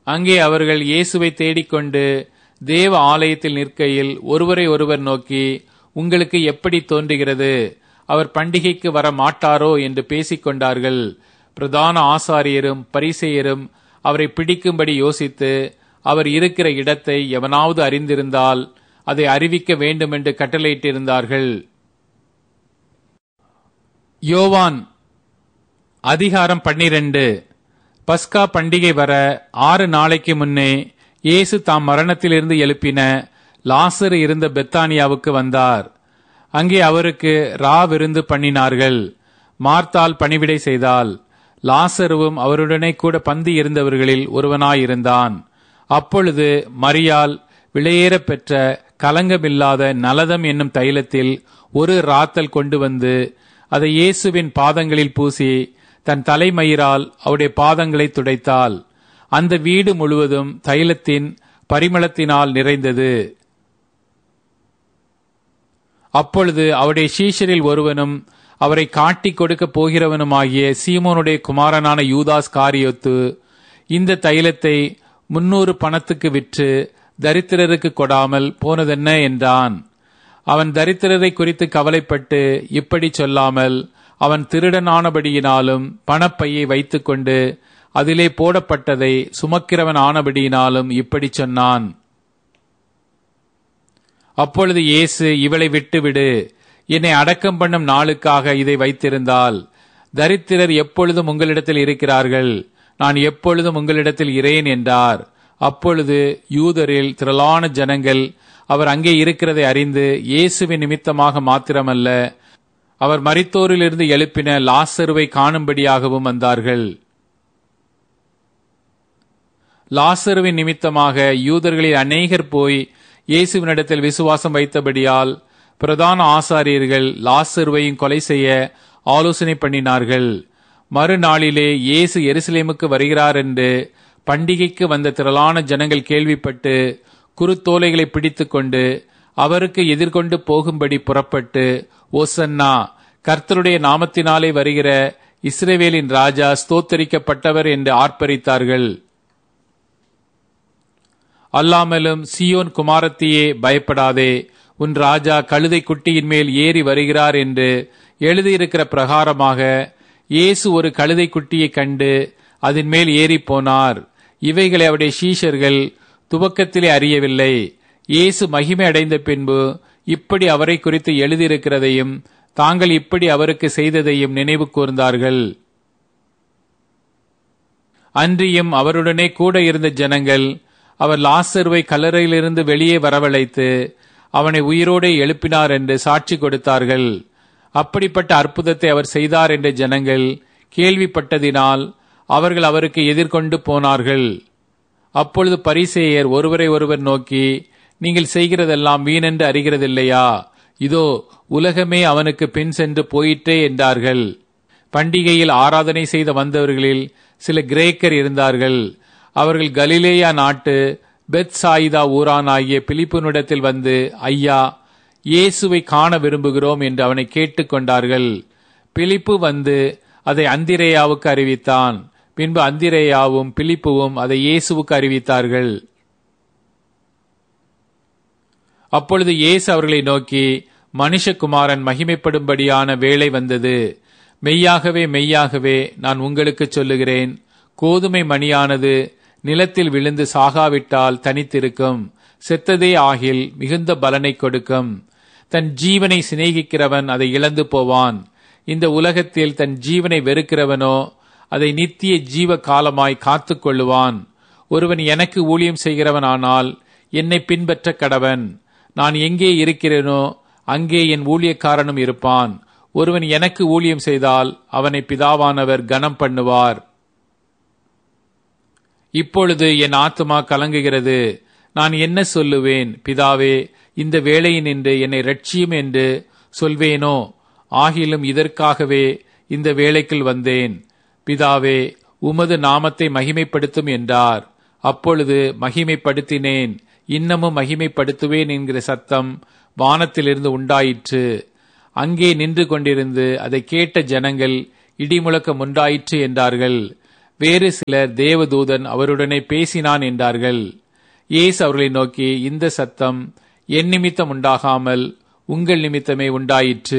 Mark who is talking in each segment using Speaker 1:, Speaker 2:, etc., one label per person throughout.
Speaker 1: அங்கே அவர்கள் இயேசுவை தேடிக்கொண்டு தேவ ஆலயத்தில் நிற்கையில் ஒருவரை ஒருவர் நோக்கி உங்களுக்கு எப்படி தோன்றுகிறது அவர் பண்டிகைக்கு வர மாட்டாரோ என்று பேசிக்கொண்டார்கள் பிரதான ஆசாரியரும் பரிசெயரும் அவரை பிடிக்கும்படி யோசித்து அவர் இருக்கிற இடத்தை எவனாவது அறிந்திருந்தால் அதை அறிவிக்க வேண்டுமென்று கட்டளையிட்டிருந்தார்கள் யோவான் அதிகாரம் பன்னிரண்டு பஸ்கா பண்டிகை வர ஆறு நாளைக்கு முன்னே இயேசு தாம் மரணத்திலிருந்து எழுப்பின லாசரு இருந்த பெத்தானியாவுக்கு வந்தார் அங்கே அவருக்கு ரா விருந்து பண்ணினார்கள் மார்த்தால் பணிவிடை செய்தால் லாசருவும் அவருடனே கூட பந்தி இருந்தவர்களில் ஒருவனாயிருந்தான் அப்பொழுது மரியால் விலையேறப் பெற்ற கலங்கமில்லாத நலதம் என்னும் தைலத்தில் ஒரு ராத்தல் கொண்டு வந்து அதை இயேசுவின் பாதங்களில் பூசி தன் தலைமயிரால் அவருடைய பாதங்களை துடைத்தாள் அந்த வீடு முழுவதும் தைலத்தின் பரிமளத்தினால் நிறைந்தது அப்பொழுது அவருடைய சீஷரில் ஒருவனும் அவரை காட்டிக் கொடுக்க போகிறவனுமாகிய சீமோனுடைய குமாரனான யூதாஸ் காரியொத்து இந்த தைலத்தை முன்னூறு பணத்துக்கு விற்று தரித்திரருக்கு கொடாமல் போனதென்ன என்றான் அவன் தரித்திரரை குறித்து கவலைப்பட்டு இப்படி சொல்லாமல் அவன் திருடனானபடியினாலும் பணப்பையை வைத்துக்கொண்டு அதிலே போடப்பட்டதை சுமக்கிறவன் ஆனபடியினாலும் இப்படி சொன்னான் அப்பொழுது இயேசு இவளை விட்டுவிடு என்னை அடக்கம் பண்ணும் நாளுக்காக இதை வைத்திருந்தால் தரித்திரர் எப்பொழுதும் உங்களிடத்தில் இருக்கிறார்கள் நான் எப்பொழுதும் உங்களிடத்தில் இரேன் என்றார் அப்பொழுது யூதரில் திரளான ஜனங்கள் அவர் அங்கே இருக்கிறதை அறிந்து இயேசுவின் நிமித்தமாக மாத்திரமல்ல அவர் மரித்தோரிலிருந்து எழுப்பின லாசருவை காணும்படியாகவும் வந்தார்கள் லாசருவின் நிமித்தமாக யூதர்களில் அநேகர் போய் இயேசுவினிடத்தில் விசுவாசம் வைத்தபடியால் பிரதான ஆசாரியர்கள் லாசருவையும் கொலை செய்ய ஆலோசனை பண்ணினார்கள் மறுநாளிலே இயேசு எருசலேமுக்கு வருகிறார் என்று பண்டிகைக்கு வந்த திரளான ஜனங்கள் கேள்விப்பட்டு குருத்தோலைகளை பிடித்துக்கொண்டு அவருக்கு எதிர்கொண்டு போகும்படி புறப்பட்டு ஓசன்னா கர்த்தருடைய நாமத்தினாலே வருகிற இஸ்ரேவேலின் ராஜா ஸ்தோத்தரிக்கப்பட்டவர் என்று ஆர்ப்பரித்தார்கள் அல்லாமலும் சியோன் குமாரத்தியே பயப்படாதே உன் ராஜா கழுதை குட்டியின் மேல் ஏறி வருகிறார் என்று எழுதியிருக்கிற பிரகாரமாக இயேசு ஒரு கழுதை குட்டியை கண்டு அதன் மேல் ஏறி போனார் இவைகளை அவருடைய சீஷர்கள் துவக்கத்திலே அறியவில்லை இயேசு மகிமை அடைந்த பின்பு இப்படி அவரை குறித்து எழுதியிருக்கிறதையும் தாங்கள் இப்படி அவருக்கு செய்ததையும் நினைவு கூர்ந்தார்கள் அன்றியும் அவருடனே கூட இருந்த ஜனங்கள் அவர் லாசருவை கல்லறையிலிருந்து வெளியே வரவழைத்து அவனை உயிரோடு எழுப்பினார் என்று சாட்சி கொடுத்தார்கள் அப்படிப்பட்ட அற்புதத்தை அவர் செய்தார் என்ற ஜனங்கள் கேள்விப்பட்டதினால் அவர்கள் அவருக்கு எதிர்கொண்டு போனார்கள் அப்பொழுது பரிசேயர் ஒருவரை ஒருவர் நோக்கி நீங்கள் செய்கிறதெல்லாம் வீணென்று அறிகிறதில்லையா இதோ உலகமே அவனுக்கு பின் சென்று போயிற்றே என்றார்கள் பண்டிகையில் ஆராதனை செய்த வந்தவர்களில் சில கிரேக்கர் இருந்தார்கள் அவர்கள் கலிலேயா நாட்டு பெத் சாயிதா ஊரானாகிய பிலிப்புனிடத்தில் வந்து ஐயா இயேசுவை காண விரும்புகிறோம் என்று அவனை கேட்டுக்கொண்டார்கள் பிலிப்பு வந்து அதை அந்திரேயாவுக்கு அறிவித்தான் பின்பு அந்திரேயாவும் பிலிப்புவும் அதை இயேசுவுக்கு அறிவித்தார்கள் அப்பொழுது இயேசு அவர்களை நோக்கி மனுஷகுமாரன் மகிமைப்படும்படியான வேலை வந்தது மெய்யாகவே மெய்யாகவே நான் உங்களுக்கு சொல்லுகிறேன் கோதுமை மணியானது நிலத்தில் விழுந்து சாகாவிட்டால் தனித்திருக்கும் செத்ததே ஆகில் மிகுந்த பலனை கொடுக்கும் தன் ஜீவனை சிநேகிக்கிறவன் அதை இழந்து போவான் இந்த உலகத்தில் தன் ஜீவனை வெறுக்கிறவனோ அதை நித்திய ஜீவ காலமாய் காத்து கொள்ளுவான் ஒருவன் எனக்கு ஊழியம் செய்கிறவனானால் என்னை பின்பற்ற கடவன் நான் எங்கே இருக்கிறேனோ அங்கே என் ஊழியக்காரனும் இருப்பான் ஒருவன் எனக்கு ஊழியம் செய்தால் அவனை பிதாவானவர் கனம் பண்ணுவார் இப்பொழுது என் ஆத்மா கலங்குகிறது நான் என்ன சொல்லுவேன் பிதாவே இந்த வேளையினின்று என்னை ரட்சியும் என்று சொல்வேனோ ஆகிலும் இதற்காகவே இந்த வேலைக்குள் வந்தேன் பிதாவே உமது நாமத்தை மகிமைப்படுத்தும் என்றார் அப்பொழுது மகிமைப்படுத்தினேன் இன்னமும் மகிமைப்படுத்துவேன் என்கிற சத்தம் வானத்திலிருந்து உண்டாயிற்று அங்கே நின்று கொண்டிருந்து அதை கேட்ட ஜனங்கள் இடிமுழக்கம் உண்டாயிற்று என்றார்கள் வேறு சிலர் தேவதூதன் அவருடனே பேசினான் என்றார்கள் இயேசு அவர்களை நோக்கி இந்த சத்தம் என் நிமித்தம் உண்டாகாமல் உங்கள் நிமித்தமே உண்டாயிற்று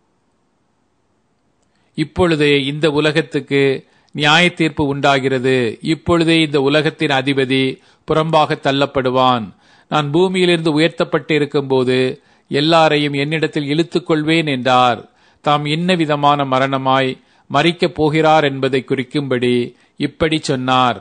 Speaker 1: இப்பொழுதே இந்த உலகத்துக்கு நியாய தீர்ப்பு உண்டாகிறது இப்பொழுதே இந்த உலகத்தின் அதிபதி புறம்பாக தள்ளப்படுவான் நான் பூமியிலிருந்து உயர்த்தப்பட்டு இருக்கும்போது எல்லாரையும் என்னிடத்தில் இழுத்துக் கொள்வேன் என்றார் தாம் என்ன விதமான மரணமாய் மறிக்கப் போகிறார் என்பதை குறிக்கும்படி இப்படி சொன்னார்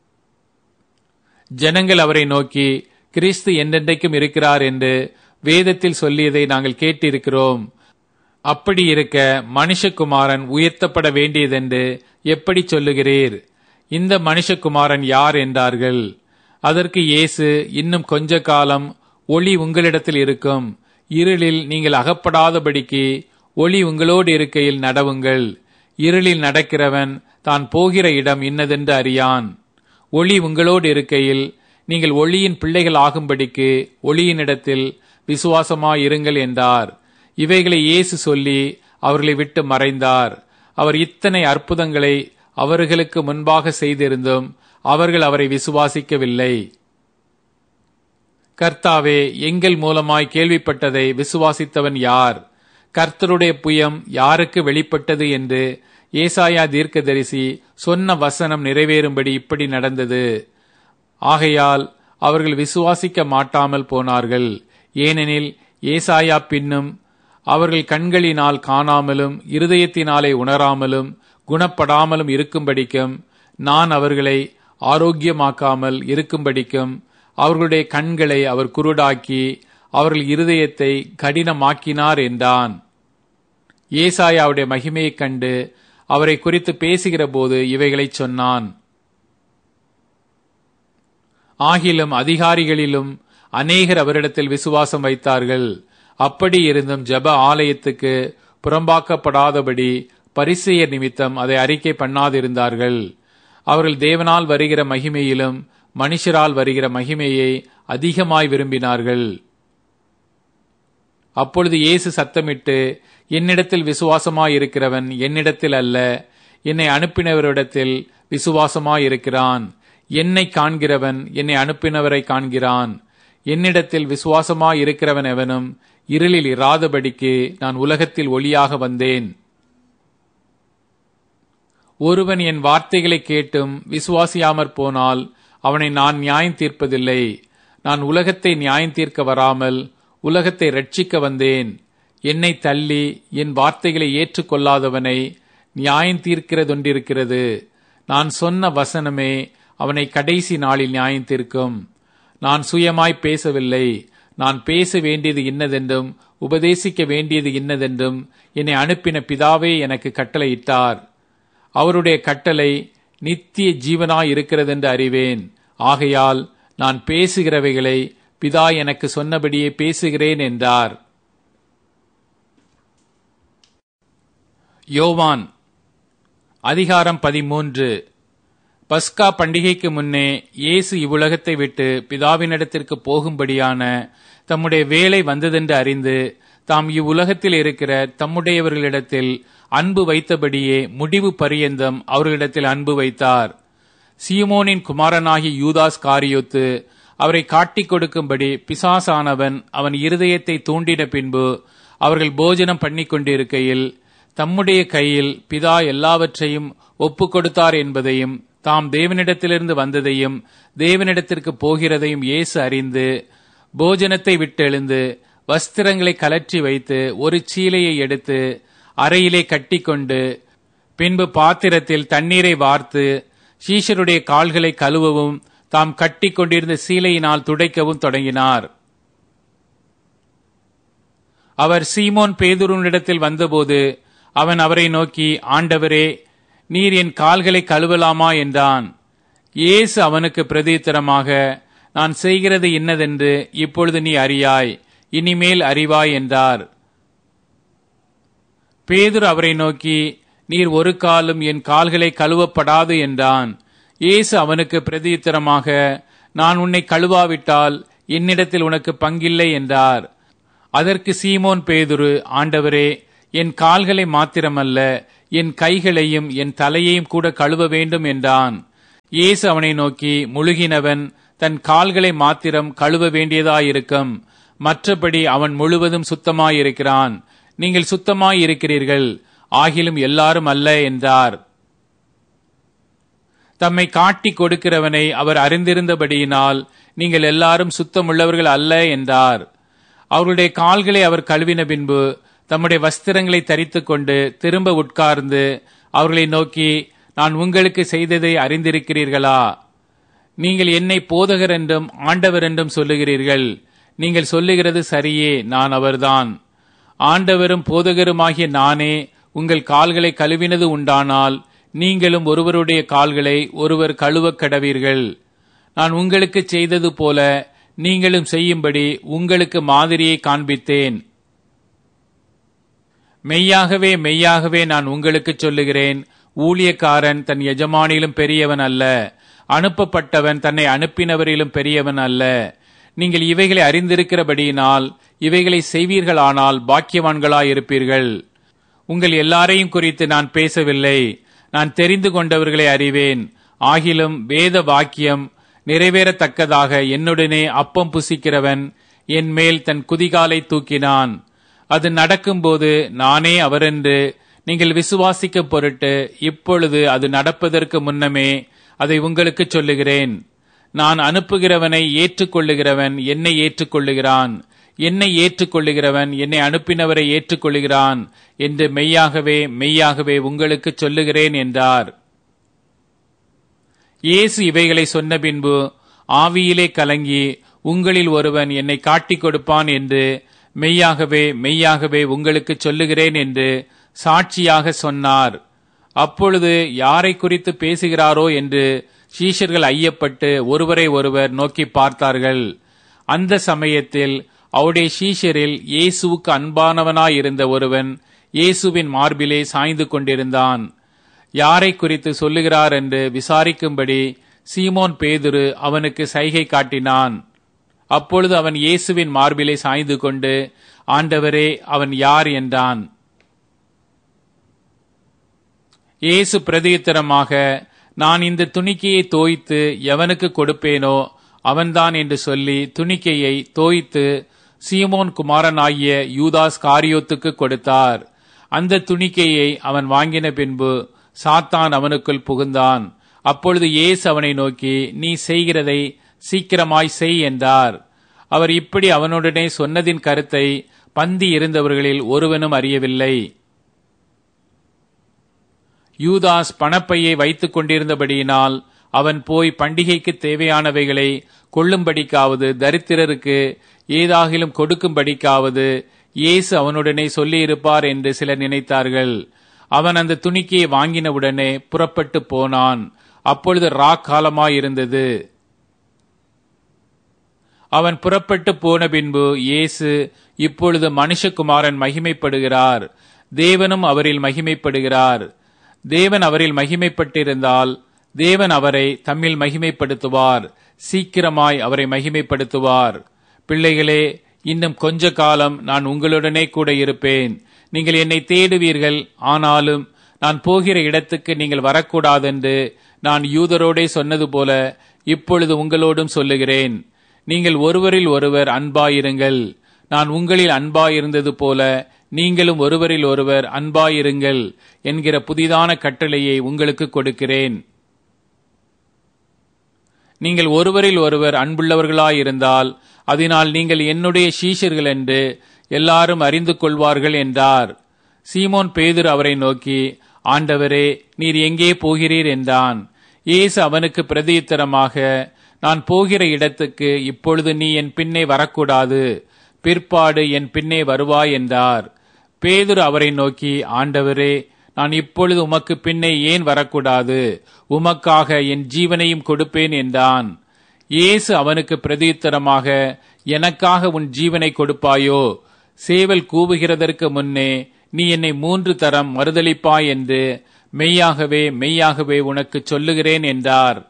Speaker 1: ஜனங்கள் அவரை நோக்கி கிறிஸ்து என்றென்றைக்கும் இருக்கிறார் என்று வேதத்தில் சொல்லியதை நாங்கள் கேட்டிருக்கிறோம் அப்படி இருக்க மனுஷகுமாரன் உயர்த்தப்பட வேண்டியதென்று எப்படி சொல்லுகிறீர் இந்த மனுஷகுமாரன் யார் என்றார்கள் அதற்கு இயேசு இன்னும் கொஞ்ச காலம் ஒளி உங்களிடத்தில் இருக்கும் இருளில் நீங்கள் அகப்படாதபடிக்கு ஒளி உங்களோடு இருக்கையில் நடவுங்கள் இருளில் நடக்கிறவன் தான் போகிற இடம் இன்னதென்று அறியான் ஒளி உங்களோடு இருக்கையில் நீங்கள் ஒளியின் பிள்ளைகள் ஆகும்படிக்கு ஒளியினிடத்தில் விசுவாசமாயிருங்கள் என்றார் இவைகளை இயேசு சொல்லி அவர்களை விட்டு மறைந்தார் அவர் இத்தனை அற்புதங்களை அவர்களுக்கு முன்பாக செய்திருந்தும் அவர்கள் அவரை விசுவாசிக்கவில்லை கர்த்தாவே எங்கள் மூலமாய் கேள்விப்பட்டதை விசுவாசித்தவன் யார் கர்த்தருடைய புயம் யாருக்கு வெளிப்பட்டது என்று ஏசாயா தீர்க்கதரிசி சொன்ன வசனம் நிறைவேறும்படி இப்படி நடந்தது ஆகையால் அவர்கள் விசுவாசிக்க மாட்டாமல் போனார்கள் ஏனெனில் ஏசாயா பின்னும் அவர்கள் கண்களினால் காணாமலும் இருதயத்தினாலே உணராமலும் குணப்படாமலும் இருக்கும்படிக்கும் நான் அவர்களை ஆரோக்கியமாக்காமல் இருக்கும்படிக்கும் அவர்களுடைய கண்களை அவர் குருடாக்கி அவர்கள் இருதயத்தை கடினமாக்கினார் என்றான் ஏசாயாவுடைய மகிமையைக் கண்டு அவரை குறித்து பேசுகிற போது இவைகளை சொன்னான் ஆகிலும் அதிகாரிகளிலும் அநேகர் அவரிடத்தில் விசுவாசம் வைத்தார்கள் அப்படி இருந்தும் ஜப ஆலயத்துக்கு புறம்பாக்கப்படாதபடி பரிசெயர் நிமித்தம் அதை அறிக்கை பண்ணாதிருந்தார்கள் அவர்கள் தேவனால் வருகிற மகிமையிலும் மனுஷரால் வருகிற மகிமையை அதிகமாய் விரும்பினார்கள் அப்பொழுது இயேசு சத்தமிட்டு என்னிடத்தில் விசுவாசமாயிருக்கிறவன் என்னிடத்தில் அல்ல என்னை அனுப்பினவரிடத்தில் விசுவாசமாயிருக்கிறான் என்னை காண்கிறவன் என்னை அனுப்பினவரை காண்கிறான் என்னிடத்தில் விசுவாசமாயிருக்கிறவன் எவனும் இருளில் இராதபடிக்கு நான் உலகத்தில் ஒளியாக வந்தேன் ஒருவன் என் வார்த்தைகளை கேட்டும் விசுவாசியாமற் போனால் அவனை நான் நியாயம் தீர்ப்பதில்லை நான் உலகத்தை நியாயம் தீர்க்க வராமல் உலகத்தை ரட்சிக்க வந்தேன் என்னை தள்ளி என் வார்த்தைகளை ஏற்றுக்கொள்ளாதவனை நியாயம் தீர்க்கிறதொன்றிருக்கிறது நான் சொன்ன வசனமே அவனை கடைசி நாளில் நியாயம் தீர்க்கும் நான் சுயமாய் பேசவில்லை நான் பேச வேண்டியது இன்னதென்றும் உபதேசிக்க வேண்டியது இன்னதென்றும் என்னை அனுப்பின பிதாவே எனக்கு கட்டளையிட்டார் அவருடைய கட்டளை நித்திய ஜீவனாய் இருக்கிறதென்று அறிவேன் ஆகையால் நான் பேசுகிறவைகளை பிதா எனக்கு சொன்னபடியே பேசுகிறேன் என்றார் யோவான் அதிகாரம் பதிமூன்று பஸ்கா பண்டிகைக்கு முன்னே இயேசு இவ்வுலகத்தை விட்டு பிதாவினிடத்திற்கு போகும்படியான தம்முடைய வேலை வந்ததென்று அறிந்து தாம் இவ்வுலகத்தில் இருக்கிற தம்முடையவர்களிடத்தில் அன்பு வைத்தபடியே முடிவு பரியந்தம் அவர்களிடத்தில் அன்பு வைத்தார் சீமோனின் குமாரனாகி யூதாஸ் காரியோத்து அவரை காட்டிக் கொடுக்கும்படி பிசாசானவன் அவன் இருதயத்தை தூண்டின பின்பு அவர்கள் போஜனம் பண்ணி கொண்டிருக்கையில் தம்முடைய கையில் பிதா எல்லாவற்றையும் ஒப்பு கொடுத்தார் என்பதையும் தாம் தேவனிடத்திலிருந்து வந்ததையும் தேவனிடத்திற்கு போகிறதையும் இயேசு அறிந்து போஜனத்தை விட்டெழுந்து வஸ்திரங்களை கலற்றி வைத்து ஒரு சீலையை எடுத்து அறையிலே கட்டிக்கொண்டு பின்பு பாத்திரத்தில் தண்ணீரை வார்த்து சீஷருடைய கால்களை கழுவவும் தாம் கட்டி கொண்டிருந்த சீலையினால் துடைக்கவும் தொடங்கினார் அவர் சீமோன் பேதுருனிடத்தில் வந்தபோது அவன் அவரை நோக்கி ஆண்டவரே நீர் என் கால்களை கழுவலாமா என்றான் இயேசு அவனுக்கு பிரதித்திரமாக நான் செய்கிறது இன்னதென்று இப்பொழுது நீ அறியாய் இனிமேல் அறிவாய் என்றார் பேதுரு அவரை நோக்கி நீர் ஒரு காலும் என் கால்களை கழுவப்படாது என்றான் இயேசு அவனுக்கு பிரதியுத்தரமாக நான் உன்னை கழுவாவிட்டால் என்னிடத்தில் உனக்கு பங்கில்லை என்றார் அதற்கு சீமோன் பேதுரு ஆண்டவரே என் கால்களை மாத்திரமல்ல என் கைகளையும் என் தலையையும் கூட கழுவ வேண்டும் என்றான் இயேசு அவனை நோக்கி முழுகினவன் தன் கால்களை மாத்திரம் கழுவ வேண்டியதாயிருக்கும் மற்றபடி அவன் முழுவதும் சுத்தமாயிருக்கிறான் நீங்கள் சுத்தமாயிருக்கிறீர்கள் ஆகிலும் எல்லாரும் அல்ல என்றார் தம்மை காட்டி கொடுக்கிறவனை அவர் அறிந்திருந்தபடியினால் நீங்கள் எல்லாரும் சுத்தமுள்ளவர்கள் அல்ல என்றார் அவருடைய கால்களை அவர் கழுவின பின்பு தம்முடைய வஸ்திரங்களை தரித்துக் கொண்டு திரும்ப உட்கார்ந்து அவர்களை நோக்கி நான் உங்களுக்கு செய்ததை அறிந்திருக்கிறீர்களா நீங்கள் என்னை போதகர் என்றும் ஆண்டவர் என்றும் சொல்லுகிறீர்கள் நீங்கள் சொல்லுகிறது சரியே நான் அவர்தான் ஆண்டவரும் போதகருமாகிய நானே உங்கள் கால்களை கழுவினது உண்டானால் நீங்களும் ஒருவருடைய கால்களை ஒருவர் கழுவக் கடவீர்கள் நான் உங்களுக்கு செய்தது போல நீங்களும் செய்யும்படி உங்களுக்கு மாதிரியை காண்பித்தேன் மெய்யாகவே மெய்யாகவே நான் உங்களுக்கு சொல்லுகிறேன் ஊழியக்காரன் தன் எஜமானிலும் பெரியவன் அல்ல அனுப்பப்பட்டவன் தன்னை அனுப்பினவரிலும் பெரியவன் அல்ல நீங்கள் இவைகளை அறிந்திருக்கிறபடியினால் இவைகளை செய்வீர்களானால் பாக்கியவான்களாயிருப்பீர்கள் உங்கள் எல்லாரையும் குறித்து நான் பேசவில்லை நான் தெரிந்து கொண்டவர்களை அறிவேன் ஆகிலும் வேத வாக்கியம் நிறைவேறத்தக்கதாக என்னுடனே அப்பம் புசிக்கிறவன் என் மேல் தன் குதிகாலை தூக்கினான் அது நடக்கும்போது நானே அவரென்று நீங்கள் விசுவாசிக்க பொருட்டு இப்பொழுது அது நடப்பதற்கு முன்னமே அதை உங்களுக்கு சொல்லுகிறேன் நான் அனுப்புகிறவனை ஏற்றுக்கொள்ளுகிறவன் என்னை ஏற்றுக்கொள்ளுகிறான் என்னை ஏற்றுக்கொள்ளுகிறவன் என்னை அனுப்பினவரை ஏற்றுக்கொள்ளுகிறான் என்று மெய்யாகவே மெய்யாகவே உங்களுக்கு சொல்லுகிறேன் என்றார் இயேசு இவைகளை சொன்ன பின்பு ஆவியிலே கலங்கி உங்களில் ஒருவன் என்னை காட்டிக் கொடுப்பான் என்று மெய்யாகவே மெய்யாகவே உங்களுக்கு சொல்லுகிறேன் என்று சாட்சியாக சொன்னார் அப்பொழுது யாரை குறித்து பேசுகிறாரோ என்று சீஷர்கள் ஐயப்பட்டு ஒருவரை ஒருவர் நோக்கி பார்த்தார்கள் அந்த சமயத்தில் அவருடைய சீஷரில் இயேசுவுக்கு அன்பானவனாயிருந்த ஒருவன் இயேசுவின் மார்பிலே சாய்ந்து கொண்டிருந்தான் யாரை குறித்து சொல்லுகிறார் என்று விசாரிக்கும்படி சீமோன் பேதுரு அவனுக்கு சைகை காட்டினான் அப்பொழுது அவன் இயேசுவின் மார்பிலே சாய்ந்து கொண்டு ஆண்டவரே அவன் யார் என்றான் இயேசு பிரதியுத்தரமாக நான் இந்த துணிக்கையை தோய்த்து எவனுக்கு கொடுப்பேனோ அவன்தான் என்று சொல்லி துணிக்கையை தோய்த்து சீமோன் குமாரனாகிய யூதாஸ் காரியோத்துக்கு கொடுத்தார் அந்த துணிக்கையை அவன் வாங்கின பின்பு சாத்தான் அவனுக்குள் புகுந்தான் அப்பொழுது இயேசு அவனை நோக்கி நீ செய்கிறதை சீக்கிரமாய் செய் என்றார் அவர் இப்படி அவனுடனே சொன்னதின் கருத்தை பந்தி இருந்தவர்களில் ஒருவனும் அறியவில்லை யூதாஸ் பணப்பையை வைத்துக் கொண்டிருந்தபடியினால் அவன் போய் பண்டிகைக்கு தேவையானவைகளை கொள்ளும்படிக்காவது தரித்திரருக்கு ஏதாகிலும் கொடுக்கும்படிக்காவது இயேசு அவனுடனே சொல்லியிருப்பார் என்று சிலர் நினைத்தார்கள் அவன் அந்த துணிக்கையை வாங்கினவுடனே புறப்பட்டு போனான் அப்பொழுது ரா காலமாயிருந்தது அவன் புறப்பட்டு போன பின்பு இயேசு இப்பொழுது மனுஷகுமாரன் மகிமைப்படுகிறார் தேவனும் அவரில் மகிமைப்படுகிறார் தேவன் அவரில் மகிமைப்பட்டிருந்தால் தேவன் அவரை தம்மில் மகிமைப்படுத்துவார் சீக்கிரமாய் அவரை மகிமைப்படுத்துவார் பிள்ளைகளே இன்னும் கொஞ்ச காலம் நான் உங்களுடனே கூட இருப்பேன் நீங்கள் என்னை தேடுவீர்கள் ஆனாலும் நான் போகிற இடத்துக்கு நீங்கள் வரக்கூடாதென்று நான் யூதரோடே சொன்னது போல இப்பொழுது உங்களோடும் சொல்லுகிறேன் நீங்கள் ஒருவரில் ஒருவர் அன்பாயிருங்கள் நான் உங்களில் அன்பாயிருந்தது போல நீங்களும் ஒருவரில் ஒருவர் அன்பாயிருங்கள் என்கிற புதிதான கட்டளையை உங்களுக்கு கொடுக்கிறேன் நீங்கள் ஒருவரில் ஒருவர் அன்புள்ளவர்களாயிருந்தால் அதனால் நீங்கள் என்னுடைய சீஷர்கள் என்று எல்லாரும் அறிந்து கொள்வார்கள் என்றார் சீமோன் பேதுரு அவரை நோக்கி ஆண்டவரே நீர் எங்கே போகிறீர் என்றான் இயேசு அவனுக்கு பிரதியுத்தரமாக நான் போகிற இடத்துக்கு இப்பொழுது நீ என் பின்னே வரக்கூடாது பிற்பாடு என் பின்னே வருவாய் என்றார் பேதுரு அவரை நோக்கி ஆண்டவரே நான் இப்பொழுது உமக்கு பின்னே ஏன் வரக்கூடாது உமக்காக என் ஜீவனையும் கொடுப்பேன் என்றான் இயேசு அவனுக்கு பிரதியுத்தரமாக எனக்காக உன் ஜீவனை கொடுப்பாயோ சேவல் கூவுகிறதற்கு முன்னே நீ என்னை மூன்று தரம் மறுதளிப்பாய் என்று மெய்யாகவே மெய்யாகவே உனக்கு சொல்லுகிறேன் என்றார்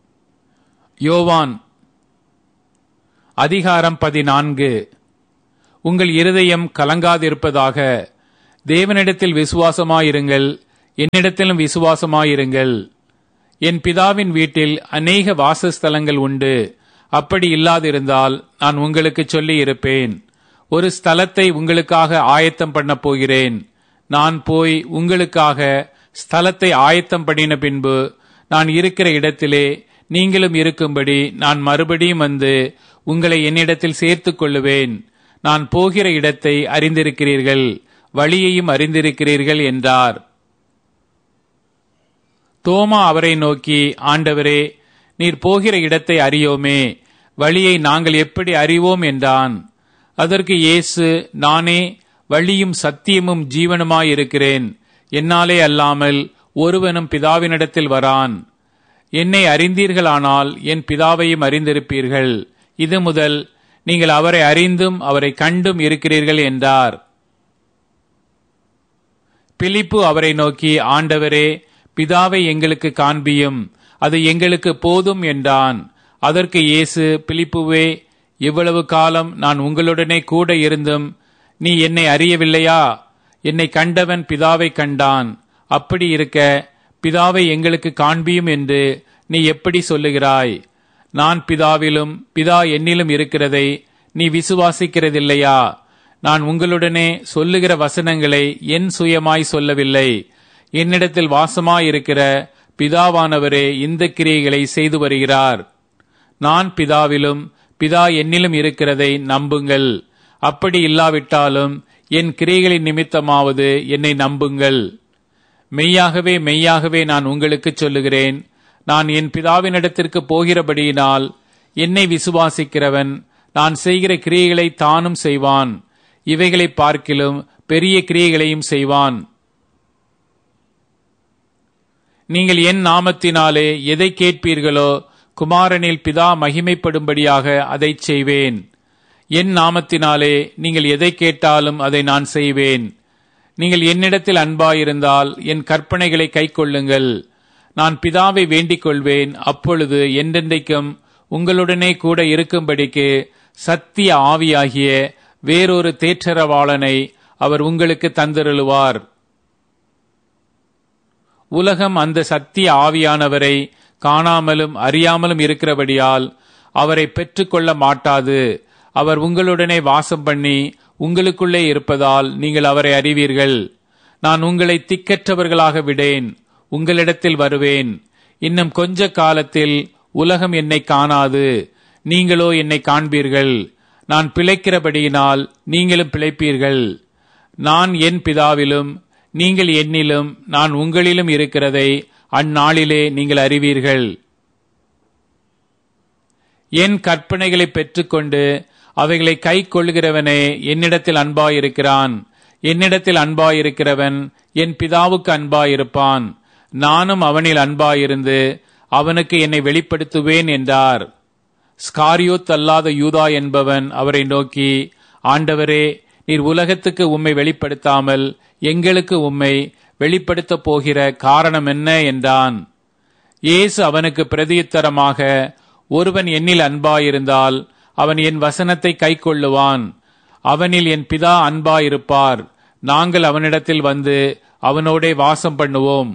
Speaker 1: யோவான் அதிகாரம் பதினான்கு உங்கள் இருதயம் கலங்காதிருப்பதாக தேவனிடத்தில் விசுவாசமாயிருங்கள் என்னிடத்திலும் விசுவாசமாயிருங்கள் என் பிதாவின் வீட்டில் அநேக வாசஸ்தலங்கள் உண்டு அப்படி இல்லாதிருந்தால் நான் உங்களுக்கு சொல்லி இருப்பேன் ஒரு ஸ்தலத்தை உங்களுக்காக ஆயத்தம் பண்ண போகிறேன் நான் போய் உங்களுக்காக ஸ்தலத்தை ஆயத்தம் பண்ணின பின்பு நான் இருக்கிற இடத்திலே நீங்களும் இருக்கும்படி நான் மறுபடியும் வந்து உங்களை என்னிடத்தில் சேர்த்துக் கொள்ளுவேன் நான் போகிற இடத்தை அறிந்திருக்கிறீர்கள் வழியையும் அறிந்திருக்கிறீர்கள் என்றார் தோமா அவரை நோக்கி ஆண்டவரே நீர் போகிற இடத்தை அறியோமே வழியை நாங்கள் எப்படி அறிவோம் என்றான் அதற்கு இயேசு நானே வழியும் சத்தியமும் ஜீவனுமாயிருக்கிறேன் என்னாலே அல்லாமல் ஒருவனும் பிதாவினிடத்தில் வரான் என்னை அறிந்தீர்களானால் என் பிதாவையும் அறிந்திருப்பீர்கள் இது முதல் நீங்கள் அவரை அறிந்தும் அவரை கண்டும் இருக்கிறீர்கள் என்றார் பிலிப்பு அவரை நோக்கி ஆண்டவரே பிதாவை எங்களுக்கு காண்பியும் அது எங்களுக்கு போதும் என்றான் அதற்கு இயேசு பிலிப்புவே இவ்வளவு காலம் நான் உங்களுடனே கூட இருந்தும் நீ என்னை அறியவில்லையா என்னை கண்டவன் பிதாவை கண்டான் அப்படி இருக்க பிதாவை எங்களுக்கு காண்பியும் என்று நீ எப்படி சொல்லுகிறாய் நான் பிதாவிலும் பிதா என்னிலும் இருக்கிறதை நீ விசுவாசிக்கிறதில்லையா நான் உங்களுடனே சொல்லுகிற வசனங்களை என் சுயமாய் சொல்லவில்லை என்னிடத்தில் வாசமாயிருக்கிற பிதாவானவரே இந்த கிரியைகளை செய்து வருகிறார் நான் பிதாவிலும் பிதா என்னிலும் இருக்கிறதை நம்புங்கள் அப்படி இல்லாவிட்டாலும் என் கிரியைகளின் நிமித்தமாவது என்னை நம்புங்கள் மெய்யாகவே மெய்யாகவே நான் உங்களுக்கு சொல்லுகிறேன் நான் என் பிதாவினிடத்திற்கு போகிறபடியினால் என்னை விசுவாசிக்கிறவன் நான் செய்கிற கிரியைகளை தானும் செய்வான் இவைகளை பார்க்கிலும் பெரிய கிரியைகளையும் செய்வான் நீங்கள் என் நாமத்தினாலே எதை கேட்பீர்களோ குமாரனில் பிதா மகிமைப்படும்படியாக அதை செய்வேன் என் நாமத்தினாலே நீங்கள் எதை கேட்டாலும் அதை நான் செய்வேன் நீங்கள் என்னிடத்தில் அன்பாயிருந்தால் என் கற்பனைகளை கைக்கொள்ளுங்கள் நான் பிதாவை வேண்டிக் கொள்வேன் அப்பொழுது என்றென்றைக்கும் உங்களுடனே கூட இருக்கும்படிக்கு சத்திய ஆவியாகிய வேறொரு தேற்றரவாளனை அவர் உங்களுக்கு தந்திருளுவார் உலகம் அந்த சத்திய ஆவியானவரை காணாமலும் அறியாமலும் இருக்கிறபடியால் அவரை பெற்றுக்கொள்ள மாட்டாது அவர் உங்களுடனே வாசம் பண்ணி உங்களுக்குள்ளே இருப்பதால் நீங்கள் அவரை அறிவீர்கள் நான் உங்களை திக்கற்றவர்களாக விடேன் உங்களிடத்தில் வருவேன் இன்னும் கொஞ்ச காலத்தில் உலகம் என்னை காணாது நீங்களோ என்னை காண்பீர்கள் நான் பிழைக்கிறபடியினால் நீங்களும் பிழைப்பீர்கள் நான் என் பிதாவிலும் நீங்கள் என்னிலும் நான் உங்களிலும் இருக்கிறதை அந்நாளிலே நீங்கள் அறிவீர்கள் என் கற்பனைகளை பெற்றுக்கொண்டு அவைகளை கை கொள்கிறவனே என்னிடத்தில் அன்பாயிருக்கிறான் என்னிடத்தில் அன்பாயிருக்கிறவன் என் பிதாவுக்கு அன்பாயிருப்பான் நானும் அவனில் அன்பாயிருந்து அவனுக்கு என்னை வெளிப்படுத்துவேன் என்றார் ஸ்காரியோத் அல்லாத யூதா என்பவன் அவரை நோக்கி ஆண்டவரே நீர் உலகத்துக்கு உம்மை வெளிப்படுத்தாமல் எங்களுக்கு உம்மை வெளிப்படுத்தப் போகிற காரணம் என்ன என்றான் இயேசு அவனுக்கு பிரதியுத்தரமாக ஒருவன் என்னில் அன்பாயிருந்தால் அவன் என் வசனத்தை கைக்கொள்ளுவான் அவனில் என் பிதா அன்பாயிருப்பார் நாங்கள் அவனிடத்தில் வந்து அவனோடே வாசம் பண்ணுவோம்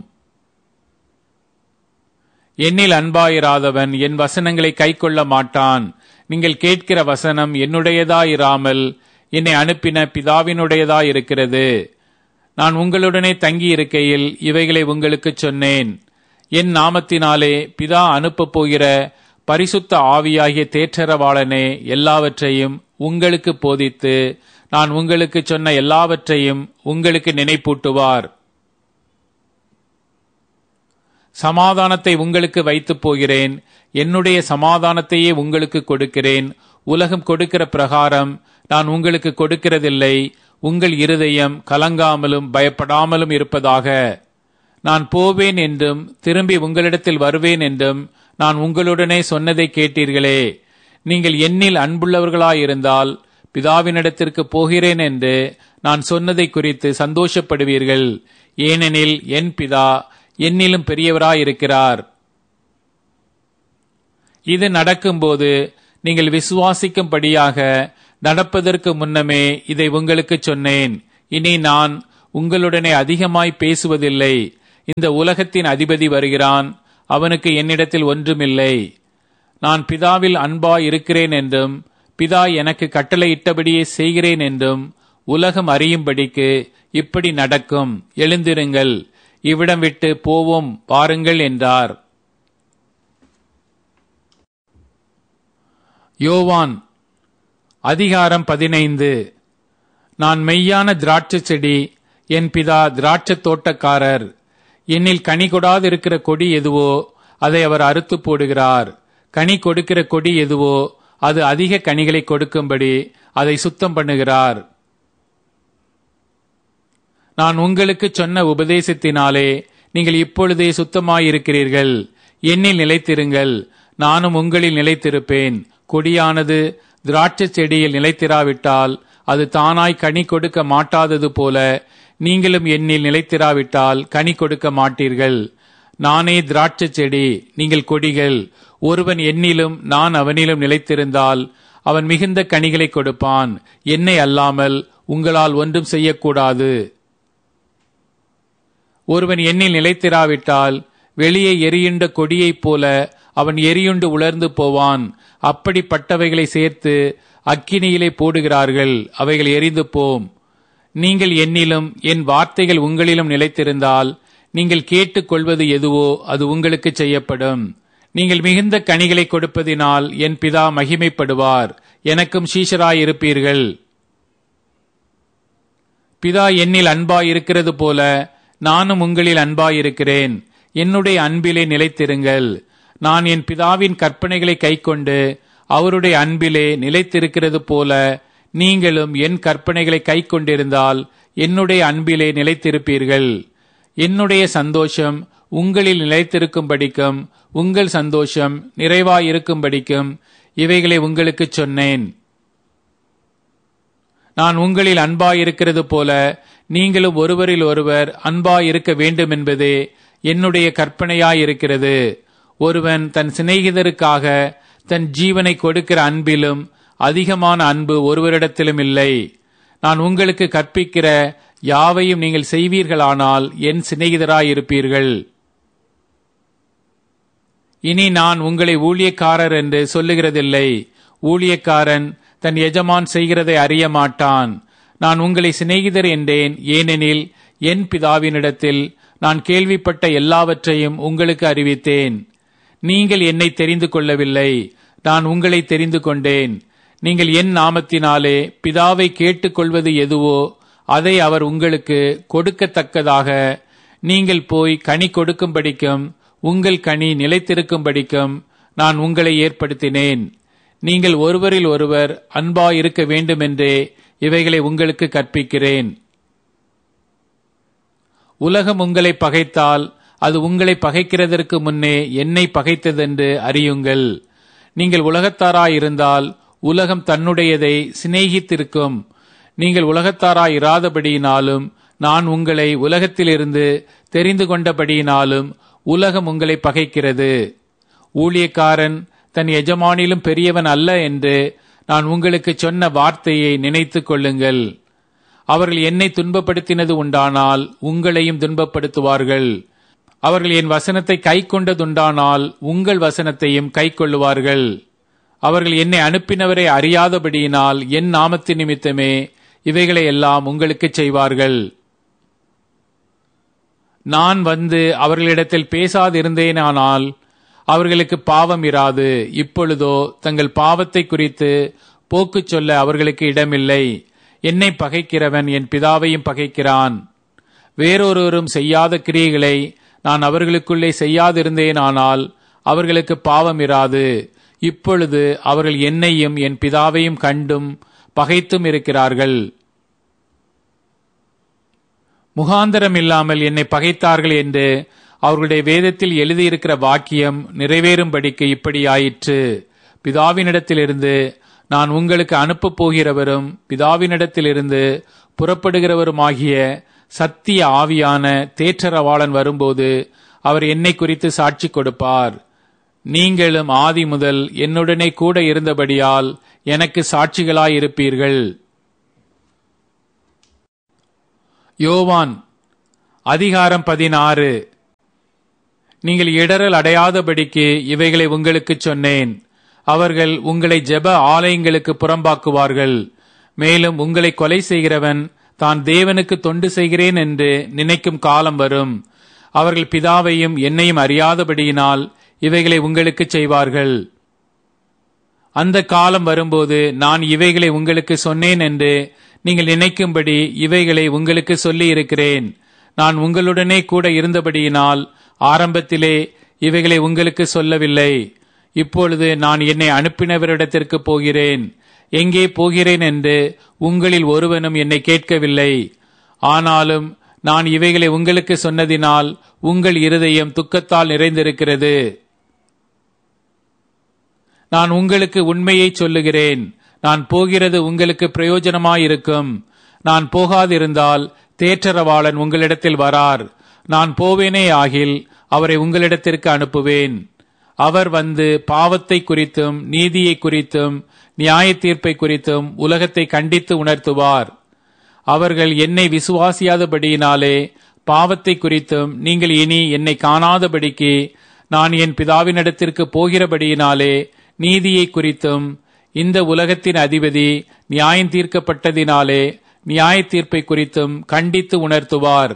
Speaker 1: என்னில் அன்பாயிராதவன் என் வசனங்களை கைக்கொள்ள மாட்டான் நீங்கள் கேட்கிற வசனம் என்னுடையதாயிராமல் என்னை அனுப்பின பிதாவினுடையதாயிருக்கிறது நான் உங்களுடனே தங்கி இருக்கையில் இவைகளை உங்களுக்கு சொன்னேன் என் நாமத்தினாலே பிதா அனுப்பப் போகிற பரிசுத்த ஆவியாகிய தேற்றரவாளனே எல்லாவற்றையும் உங்களுக்கு போதித்து நான் உங்களுக்கு சொன்ன எல்லாவற்றையும் உங்களுக்கு நினைப்பூட்டுவார் சமாதானத்தை உங்களுக்கு வைத்துப் போகிறேன் என்னுடைய சமாதானத்தையே உங்களுக்கு கொடுக்கிறேன் உலகம் கொடுக்கிற பிரகாரம் நான் உங்களுக்கு கொடுக்கிறதில்லை உங்கள் இருதயம் கலங்காமலும் பயப்படாமலும் இருப்பதாக நான் போவேன் என்றும் திரும்பி உங்களிடத்தில் வருவேன் என்றும் நான் உங்களுடனே சொன்னதை கேட்டீர்களே நீங்கள் என்னில் அன்புள்ளவர்களாயிருந்தால் பிதாவினிடத்திற்கு போகிறேன் என்று நான் சொன்னதை குறித்து சந்தோஷப்படுவீர்கள் ஏனெனில் என் பிதா என்னிலும் பெரியவராயிருக்கிறார் இது நடக்கும்போது நீங்கள் விசுவாசிக்கும்படியாக நடப்பதற்கு முன்னமே இதை உங்களுக்கு சொன்னேன் இனி நான் உங்களுடனே அதிகமாய் பேசுவதில்லை இந்த உலகத்தின் அதிபதி வருகிறான் அவனுக்கு என்னிடத்தில் ஒன்றுமில்லை நான் பிதாவில் அன்பாய் இருக்கிறேன் என்றும் பிதா எனக்கு கட்டளையிட்டபடியே செய்கிறேன் என்றும் உலகம் அறியும்படிக்கு இப்படி நடக்கும் எழுந்திருங்கள் இவ்விடம் விட்டு போவோம் பாருங்கள் என்றார் யோவான் அதிகாரம் பதினைந்து நான் மெய்யான திராட்சை செடி என் பிதா திராட்சை தோட்டக்காரர் என்னில் கனி கொடாதிருக்கிற கொடி எதுவோ அதை அவர் அறுத்து போடுகிறார் கனி கொடுக்கிற கொடி எதுவோ அது அதிக கனிகளை கொடுக்கும்படி அதை சுத்தம் பண்ணுகிறார் நான் உங்களுக்கு சொன்ன உபதேசத்தினாலே நீங்கள் இப்பொழுதே சுத்தமாயிருக்கிறீர்கள் என்னில் நிலைத்திருங்கள் நானும் உங்களில் நிலைத்திருப்பேன் கொடியானது திராட்சை செடியில் நிலைத்திராவிட்டால் அது தானாய் கனி கொடுக்க மாட்டாதது போல நீங்களும் என்னில் நிலைத்திராவிட்டால் கனி கொடுக்க மாட்டீர்கள் நானே திராட்சை செடி நீங்கள் கொடிகள் ஒருவன் என்னிலும் நான் அவனிலும் நிலைத்திருந்தால் அவன் மிகுந்த கனிகளை கொடுப்பான் என்னை அல்லாமல் உங்களால் ஒன்றும் செய்யக்கூடாது ஒருவன் எண்ணில் நிலைத்திராவிட்டால் வெளியே எரியுண்ட கொடியைப் போல அவன் எரியுண்டு உலர்ந்து போவான் அப்படிப்பட்டவைகளை சேர்த்து அக்கினியிலே போடுகிறார்கள் அவைகள் எரிந்து போம் நீங்கள் என்னிலும் என் வார்த்தைகள் உங்களிலும் நிலைத்திருந்தால் நீங்கள் கேட்டுக்கொள்வது எதுவோ அது உங்களுக்கு செய்யப்படும் நீங்கள் மிகுந்த கனிகளை கொடுப்பதினால் என் பிதா மகிமைப்படுவார் எனக்கும் சீஷராயிருப்பீர்கள் பிதா என்னில் அன்பாயிருக்கிறது போல நானும் உங்களில் அன்பாயிருக்கிறேன் என்னுடைய அன்பிலே நிலைத்திருங்கள் நான் என் பிதாவின் கற்பனைகளை கைக்கொண்டு அவருடைய அன்பிலே நிலைத்திருக்கிறது போல நீங்களும் என் கற்பனைகளை கைக்கொண்டிருந்தால் என்னுடைய அன்பிலே நிலைத்திருப்பீர்கள் என்னுடைய சந்தோஷம் உங்களில் நிலைத்திருக்கும்படிக்கும் உங்கள் சந்தோஷம் நிறைவாயிருக்கும்படிக்கும் இவைகளை உங்களுக்கு சொன்னேன் நான் உங்களில் அன்பாயிருக்கிறது போல நீங்களும் ஒருவரில் ஒருவர் அன்பாயிருக்க வேண்டும் என்பதே என்னுடைய கற்பனையாயிருக்கிறது ஒருவன் தன் சிநேகிதருக்காக தன் ஜீவனை கொடுக்கிற அன்பிலும் அதிகமான அன்பு ஒருவரிடத்திலும் இல்லை நான் உங்களுக்கு கற்பிக்கிற யாவையும் நீங்கள் செய்வீர்களானால் என் சிநேகிதராயிருப்பீர்கள் இனி நான் உங்களை ஊழியக்காரர் என்று சொல்லுகிறதில்லை ஊழியக்காரன் தன் எஜமான் செய்கிறதை அறிய மாட்டான் நான் உங்களை சிநேகிதர் என்றேன் ஏனெனில் என் பிதாவினிடத்தில் நான் கேள்விப்பட்ட எல்லாவற்றையும் உங்களுக்கு அறிவித்தேன் நீங்கள் என்னை தெரிந்து கொள்ளவில்லை நான் உங்களை தெரிந்து கொண்டேன் நீங்கள் என் நாமத்தினாலே பிதாவை கேட்டுக்கொள்வது எதுவோ அதை அவர் உங்களுக்கு கொடுக்கத்தக்கதாக நீங்கள் போய் கனி கொடுக்கும்படிக்கும் உங்கள் கனி நிலைத்திருக்கும்படிக்கும் நான் உங்களை ஏற்படுத்தினேன் நீங்கள் ஒருவரில் ஒருவர் அன்பாயிருக்க வேண்டுமென்றே இவைகளை உங்களுக்கு கற்பிக்கிறேன் உலகம் உங்களை பகைத்தால் அது உங்களை பகைக்கிறதற்கு முன்னே என்னை பகைத்ததென்று அறியுங்கள் நீங்கள் உலகத்தாராயிருந்தால் உலகம் தன்னுடையதை சிநேகித்திருக்கும் நீங்கள் உலகத்தாராயிராதபடியினாலும் நான் உங்களை உலகத்திலிருந்து தெரிந்து கொண்டபடியினாலும் உலகம் உங்களை பகைக்கிறது ஊழியக்காரன் தன் எஜமானிலும் பெரியவன் அல்ல என்று நான் உங்களுக்கு சொன்ன வார்த்தையை நினைத்துக் கொள்ளுங்கள் அவர்கள் என்னை துன்பப்படுத்தினது உண்டானால் உங்களையும் துன்பப்படுத்துவார்கள் அவர்கள் என் வசனத்தை கை கொண்டதுண்டானால் உங்கள் வசனத்தையும் கை கொள்ளுவார்கள் அவர்கள் என்னை அனுப்பினவரை அறியாதபடியினால் என் நாமத்தின் நிமித்தமே இவைகளை எல்லாம் உங்களுக்கு செய்வார்கள் நான் வந்து அவர்களிடத்தில் பேசாதிருந்தேனானால் அவர்களுக்கு பாவம் இராது இப்பொழுதோ தங்கள் பாவத்தை குறித்து போக்கு சொல்ல அவர்களுக்கு இடமில்லை என்னை பகைக்கிறவன் என் பிதாவையும் பகைக்கிறான் வேறொருவரும் செய்யாத கிரியைகளை நான் அவர்களுக்குள்ளே செய்யாதிருந்தேனானால் அவர்களுக்கு பாவம் இராது இப்பொழுது அவர்கள் என்னையும் என் பிதாவையும் கண்டும் பகைத்தும் இருக்கிறார்கள் முகாந்தரம் இல்லாமல் என்னை பகைத்தார்கள் என்று அவர்களுடைய வேதத்தில் எழுதியிருக்கிற வாக்கியம் நிறைவேறும்படிக்கு இப்படி ஆயிற்று பிதாவினிடத்திலிருந்து நான் உங்களுக்கு அனுப்பப் போகிறவரும் பிதாவினிடத்திலிருந்து புறப்படுகிறவருமாகிய சத்திய ஆவியான தேற்றரவாளன் வரும்போது அவர் என்னை குறித்து சாட்சி கொடுப்பார் நீங்களும் ஆதி முதல் என்னுடனே கூட இருந்தபடியால் எனக்கு சாட்சிகளாயிருப்பீர்கள் யோவான் அதிகாரம் பதினாறு நீங்கள் இடரல் அடையாதபடிக்கு இவைகளை உங்களுக்குச் சொன்னேன் அவர்கள் உங்களை ஜெப ஆலயங்களுக்கு புறம்பாக்குவார்கள் மேலும் உங்களை கொலை செய்கிறவன் தான் தேவனுக்கு தொண்டு செய்கிறேன் என்று நினைக்கும் காலம் வரும் அவர்கள் பிதாவையும் என்னையும் அறியாதபடியினால் இவைகளை உங்களுக்கு செய்வார்கள் அந்த காலம் வரும்போது நான் இவைகளை உங்களுக்கு சொன்னேன் என்று நீங்கள் நினைக்கும்படி இவைகளை உங்களுக்கு சொல்லி இருக்கிறேன் நான் உங்களுடனே கூட இருந்தபடியினால் ஆரம்பத்திலே இவைகளை உங்களுக்கு சொல்லவில்லை இப்பொழுது நான் என்னை அனுப்பினவரிடத்திற்கு போகிறேன் எங்கே போகிறேன் என்று உங்களில் ஒருவனும் என்னை கேட்கவில்லை ஆனாலும் நான் இவைகளை உங்களுக்கு சொன்னதினால் உங்கள் இருதயம் துக்கத்தால் நிறைந்திருக்கிறது நான் உங்களுக்கு உண்மையை சொல்லுகிறேன் நான் போகிறது உங்களுக்கு பிரயோஜனமாயிருக்கும் நான் போகாதிருந்தால் தேற்றரவாளன் உங்களிடத்தில் வரார் நான் போவேனே ஆகில் அவரை உங்களிடத்திற்கு அனுப்புவேன் அவர் வந்து பாவத்தை குறித்தும் நீதியை குறித்தும் நியாய தீர்ப்பை குறித்தும் உலகத்தை கண்டித்து உணர்த்துவார் அவர்கள் என்னை விசுவாசியாதபடியினாலே பாவத்தை குறித்தும் நீங்கள் இனி என்னை காணாதபடிக்கு நான் என் பிதாவினிடத்திற்கு போகிறபடியினாலே நீதியை குறித்தும் இந்த உலகத்தின் அதிபதி நியாயம் தீர்க்கப்பட்டதினாலே நியாய தீர்ப்பை குறித்தும் கண்டித்து உணர்த்துவார்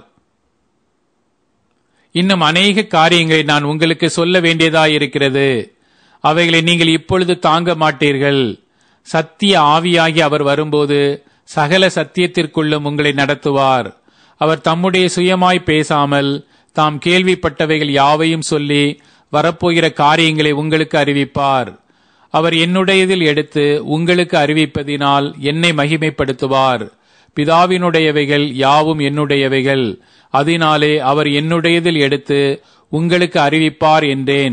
Speaker 1: இன்னும் அநேக காரியங்களை நான் உங்களுக்கு சொல்ல வேண்டியதாயிருக்கிறது அவைகளை நீங்கள் இப்பொழுது தாங்க மாட்டீர்கள் சத்திய ஆவியாகி அவர் வரும்போது சகல சத்தியத்திற்குள்ளும் உங்களை நடத்துவார் அவர் தம்முடைய சுயமாய் பேசாமல் தாம் கேள்விப்பட்டவைகள் யாவையும் சொல்லி வரப்போகிற காரியங்களை உங்களுக்கு அறிவிப்பார் அவர் என்னுடையதில் எடுத்து உங்களுக்கு அறிவிப்பதினால் என்னை மகிமைப்படுத்துவார் பிதாவினுடையவைகள் யாவும் என்னுடையவைகள் அதனாலே அவர் என்னுடையதில் எடுத்து உங்களுக்கு அறிவிப்பார் என்றேன்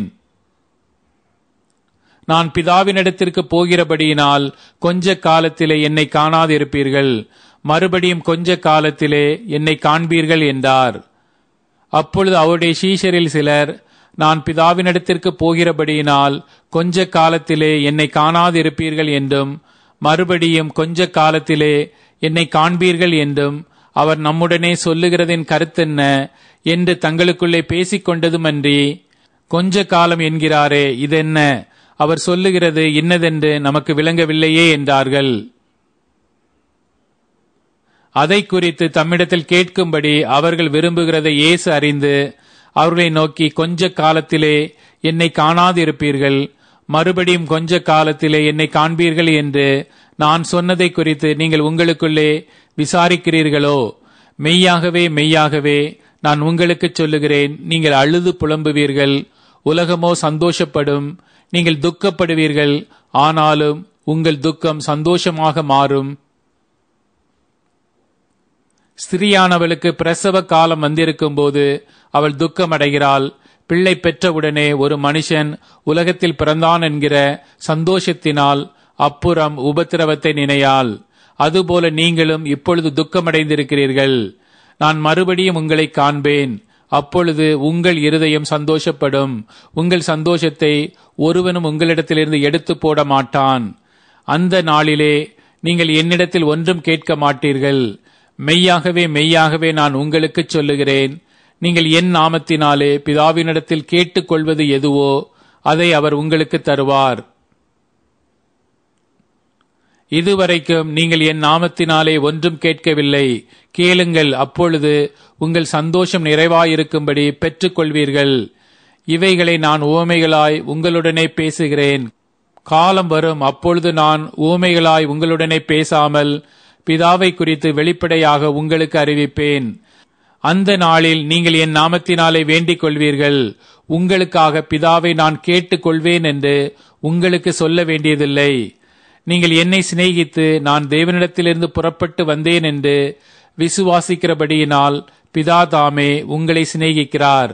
Speaker 1: நான் பிதாவினிடத்திற்கு போகிறபடியினால் கொஞ்ச காலத்திலே என்னை காணாதிருப்பீர்கள் மறுபடியும் கொஞ்ச காலத்திலே என்னை காண்பீர்கள் என்றார் அப்பொழுது அவருடைய சீஷரில் சிலர் நான் பிதாவினிடத்திற்கு போகிறபடியினால் கொஞ்ச காலத்திலே என்னை காணாதிருப்பீர்கள் என்றும் மறுபடியும் கொஞ்ச காலத்திலே என்னை காண்பீர்கள் என்றும் அவர் நம்முடனே சொல்லுகிறதின் கருத்தென்ன என்று தங்களுக்குள்ளே பேசிக் கொண்டதுமன்றி கொஞ்ச காலம் என்கிறாரே இதென்ன அவர் சொல்லுகிறது இன்னதென்று நமக்கு விளங்கவில்லையே என்றார்கள் அதை குறித்து தம்மிடத்தில் கேட்கும்படி அவர்கள் விரும்புகிறதை இயேசு அறிந்து அவர்களை நோக்கி கொஞ்ச காலத்திலே என்னை காணாதிருப்பீர்கள் மறுபடியும் கொஞ்ச காலத்திலே என்னை காண்பீர்கள் என்று நான் சொன்னதை குறித்து நீங்கள் உங்களுக்குள்ளே விசாரிக்கிறீர்களோ மெய்யாகவே மெய்யாகவே நான் உங்களுக்கு சொல்லுகிறேன் நீங்கள் அழுது புலம்புவீர்கள் உலகமோ சந்தோஷப்படும் நீங்கள் துக்கப்படுவீர்கள் ஆனாலும் உங்கள் துக்கம் சந்தோஷமாக மாறும் ஸ்திரியானவளுக்கு பிரசவ காலம் வந்திருக்கும் போது அவள் துக்கமடைகிறாள் பிள்ளை பெற்றவுடனே ஒரு மனுஷன் உலகத்தில் பிறந்தான் என்கிற சந்தோஷத்தினால் அப்புறம் உபத்திரவத்தை நினையாள் அதுபோல நீங்களும் இப்பொழுது துக்கமடைந்திருக்கிறீர்கள் நான் மறுபடியும் உங்களை காண்பேன் அப்பொழுது உங்கள் இருதயம் சந்தோஷப்படும் உங்கள் சந்தோஷத்தை ஒருவனும் உங்களிடத்திலிருந்து எடுத்து போட மாட்டான் அந்த நாளிலே நீங்கள் என்னிடத்தில் ஒன்றும் கேட்க மாட்டீர்கள் மெய்யாகவே மெய்யாகவே நான் உங்களுக்கு சொல்லுகிறேன் நீங்கள் என் நாமத்தினாலே பிதாவினிடத்தில் கேட்டுக்கொள்வது எதுவோ அதை அவர் உங்களுக்கு தருவார் இதுவரைக்கும் நீங்கள் என் நாமத்தினாலே ஒன்றும் கேட்கவில்லை கேளுங்கள் அப்பொழுது உங்கள் சந்தோஷம் நிறைவாயிருக்கும்படி பெற்றுக்கொள்வீர்கள் இவைகளை நான் உவமைகளாய் உங்களுடனே பேசுகிறேன் காலம் வரும் அப்பொழுது நான் ஊமைகளாய் உங்களுடனே பேசாமல் பிதாவை குறித்து வெளிப்படையாக உங்களுக்கு அறிவிப்பேன் அந்த நாளில் நீங்கள் என் நாமத்தினாலே வேண்டிக் கொள்வீர்கள் உங்களுக்காக பிதாவை நான் கேட்டுக் கொள்வேன் என்று உங்களுக்கு சொல்ல வேண்டியதில்லை நீங்கள் என்னை சிநேகித்து நான் தேவனிடத்திலிருந்து புறப்பட்டு வந்தேன் என்று விசுவாசிக்கிறபடியினால் பிதா தாமே உங்களை சிநேகிக்கிறார்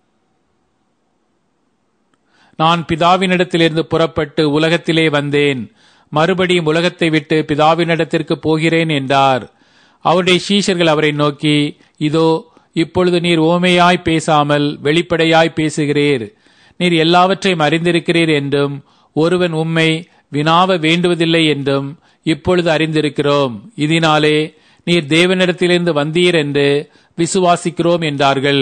Speaker 1: நான் பிதாவினிடத்திலிருந்து புறப்பட்டு உலகத்திலே வந்தேன் மறுபடியும் உலகத்தை விட்டு பிதாவினிடத்திற்கு போகிறேன் என்றார் அவருடைய சீஷர்கள் அவரை நோக்கி இதோ இப்பொழுது நீர் ஓமையாய் பேசாமல் வெளிப்படையாய் பேசுகிறீர் நீர் எல்லாவற்றையும் அறிந்திருக்கிறீர் என்றும் ஒருவன் உம்மை வினாவ வேண்டுவதில்லை என்றும் இப்பொழுது அறிந்திருக்கிறோம் இதனாலே நீர் தேவனிடத்திலிருந்து வந்தீர் என்று விசுவாசிக்கிறோம் என்றார்கள்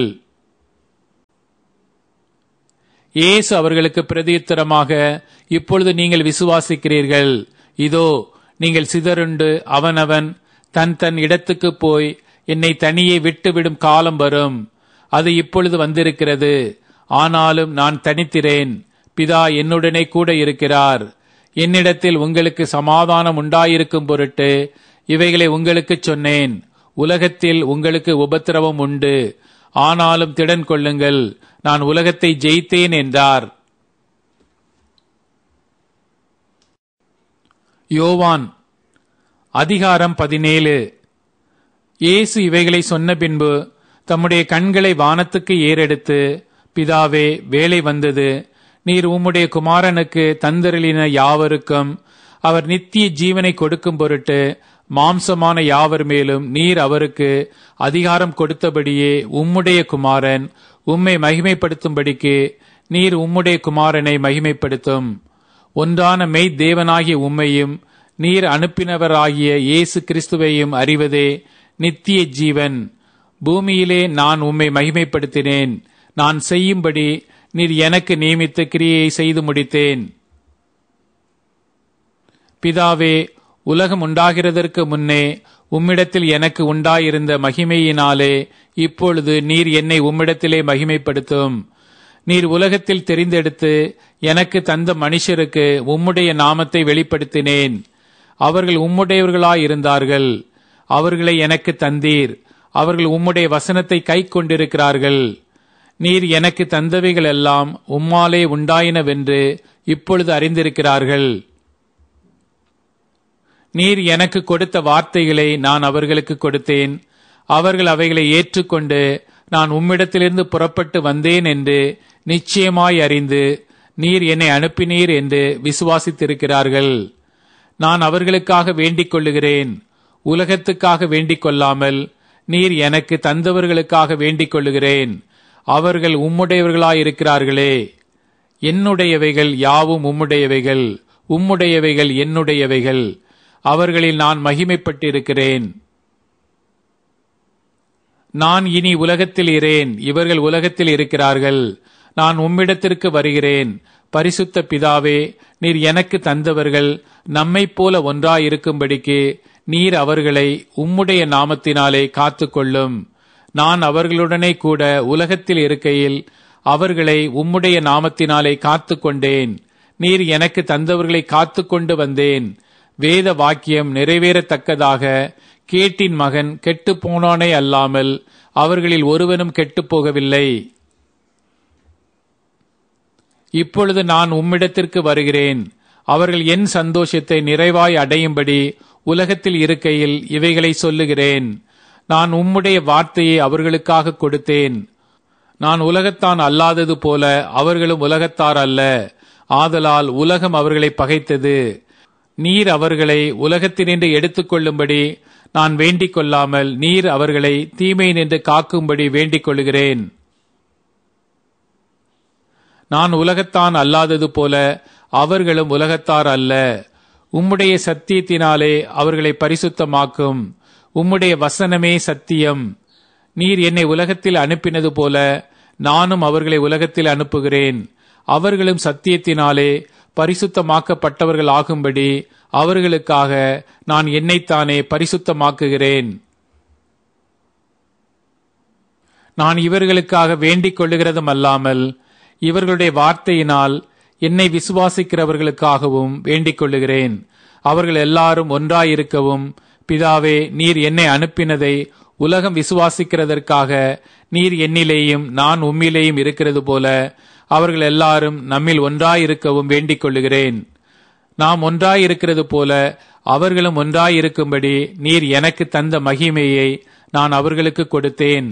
Speaker 1: இயேசு அவர்களுக்கு பிரதியுத்தரமாக இப்பொழுது நீங்கள் விசுவாசிக்கிறீர்கள் இதோ நீங்கள் சிதறுண்டு அவனவன் தன் தன் இடத்துக்கு போய் என்னை தனியே விட்டுவிடும் காலம் வரும் அது இப்பொழுது வந்திருக்கிறது ஆனாலும் நான் தனித்திரேன் பிதா என்னுடனே கூட இருக்கிறார் என்னிடத்தில் உங்களுக்கு சமாதானம் உண்டாயிருக்கும் பொருட்டு இவைகளை உங்களுக்குச் சொன்னேன் உலகத்தில் உங்களுக்கு உபத்திரவம் உண்டு ஆனாலும் திடன் கொள்ளுங்கள் நான் உலகத்தை ஜெயித்தேன் என்றார் யோவான் அதிகாரம் பதினேழு இயேசு இவைகளை சொன்ன பின்பு தம்முடைய கண்களை வானத்துக்கு ஏறெடுத்து பிதாவே வேலை வந்தது நீர் உம்முடைய குமாரனுக்கு தந்தருளின யாவருக்கும் அவர் நித்திய ஜீவனை கொடுக்கும் பொருட்டு மாம்சமான யாவர் மேலும் நீர் அவருக்கு அதிகாரம் கொடுத்தபடியே உம்முடைய குமாரன் உம்மை மகிமைப்படுத்தும்படிக்கு நீர் உம்முடைய குமாரனை மகிமைப்படுத்தும் ஒன்றான மெய் தேவனாகிய உம்மையும் நீர் அனுப்பினவராகிய இயேசு கிறிஸ்துவையும் அறிவதே நித்திய ஜீவன் பூமியிலே நான் உம்மை மகிமைப்படுத்தினேன் நான் செய்யும்படி நீர் எனக்கு நியமித்த கிரியையை செய்து முடித்தேன் பிதாவே உலகம் உண்டாகிறதற்கு முன்னே உம்மிடத்தில் எனக்கு உண்டாயிருந்த மகிமையினாலே இப்பொழுது நீர் என்னை உம்மிடத்திலே மகிமைப்படுத்தும் நீர் உலகத்தில் தெரிந்தெடுத்து எனக்கு தந்த மனுஷருக்கு உம்முடைய நாமத்தை வெளிப்படுத்தினேன் அவர்கள் உம்முடையவர்களாயிருந்தார்கள் அவர்களை எனக்கு தந்தீர் அவர்கள் உம்முடைய வசனத்தை கை கொண்டிருக்கிறார்கள் நீர் எனக்கு தந்தவைகள் எல்லாம் உம்மாலே உண்டாயினவென்று இப்பொழுது அறிந்திருக்கிறார்கள் நீர் எனக்கு கொடுத்த வார்த்தைகளை நான் அவர்களுக்கு கொடுத்தேன் அவர்கள் அவைகளை ஏற்றுக்கொண்டு நான் உம்மிடத்திலிருந்து புறப்பட்டு வந்தேன் என்று நிச்சயமாய் அறிந்து நீர் என்னை அனுப்பினீர் என்று விசுவாசித்திருக்கிறார்கள் நான் அவர்களுக்காக வேண்டிக் கொள்ளுகிறேன் உலகத்துக்காக வேண்டிக் கொள்ளாமல் நீர் எனக்கு தந்தவர்களுக்காக வேண்டிக் கொள்ளுகிறேன் அவர்கள் உம்முடையவர்களாயிருக்கிறார்களே என்னுடையவைகள் யாவும் உம்முடையவைகள் உம்முடையவைகள் என்னுடையவைகள் அவர்களில் நான் மகிமைப்பட்டிருக்கிறேன் நான் இனி உலகத்தில் இரேன் இவர்கள் உலகத்தில் இருக்கிறார்கள் நான் உம்மிடத்திற்கு வருகிறேன் பரிசுத்த பிதாவே நீர் எனக்கு தந்தவர்கள் நம்மைப் போல ஒன்றாயிருக்கும்படிக்கு நீர் அவர்களை உம்முடைய நாமத்தினாலே காத்துக்கொள்ளும் நான் அவர்களுடனே கூட உலகத்தில் இருக்கையில் அவர்களை உம்முடைய நாமத்தினாலே காத்துக்கொண்டேன் நீர் எனக்கு தந்தவர்களை காத்துக்கொண்டு வந்தேன் வேத வாக்கியம் நிறைவேறத்தக்கதாக கேட்டின் மகன் கெட்டுப் போனானே அல்லாமல் அவர்களில் ஒருவனும் கெட்டுப் போகவில்லை இப்பொழுது நான் உம்மிடத்திற்கு வருகிறேன் அவர்கள் என் சந்தோஷத்தை நிறைவாய் அடையும்படி உலகத்தில் இருக்கையில் இவைகளை சொல்லுகிறேன் நான் உம்முடைய வார்த்தையை அவர்களுக்காக கொடுத்தேன் நான் உலகத்தான் அல்லாதது போல அவர்களும் உலகத்தார் அல்ல ஆதலால் உலகம் அவர்களை பகைத்தது நீர் அவர்களை உலகத்தினின்று எடுத்துக்கொள்ளும்படி நான் வேண்டிக் கொள்ளாமல் நீர் அவர்களை தீமை நின்று காக்கும்படி வேண்டிக் கொள்கிறேன் நான் உலகத்தான் அல்லாதது போல அவர்களும் உலகத்தார் அல்ல உம்முடைய சத்தியத்தினாலே அவர்களை பரிசுத்தமாக்கும் உம்முடைய வசனமே சத்தியம் நீர் என்னை உலகத்தில் அனுப்பினது போல நானும் அவர்களை உலகத்தில் அனுப்புகிறேன் அவர்களும் சத்தியத்தினாலே பரிசுத்தமாக்கப்பட்டவர்கள் ஆகும்படி அவர்களுக்காக நான் என்னைத்தானே பரிசுத்தமாக்குகிறேன் நான் இவர்களுக்காக வேண்டிக் கொள்ளுகிறதும் அல்லாமல் இவர்களுடைய வார்த்தையினால் என்னை விசுவாசிக்கிறவர்களுக்காகவும் வேண்டிக் கொள்ளுகிறேன் அவர்கள் எல்லாரும் ஒன்றாயிருக்கவும் பிதாவே நீர் என்னை அனுப்பினதை உலகம் விசுவாசிக்கிறதற்காக நீர் என்னிலேயும் நான் உம்மிலேயும் இருக்கிறது போல அவர்கள் எல்லாரும் நம்மில் ஒன்றாயிருக்கவும் வேண்டிக் கொள்ளுகிறேன் நாம் ஒன்றாயிருக்கிறது போல அவர்களும் ஒன்றாயிருக்கும்படி நீர் எனக்கு தந்த மகிமையை நான் அவர்களுக்கு கொடுத்தேன்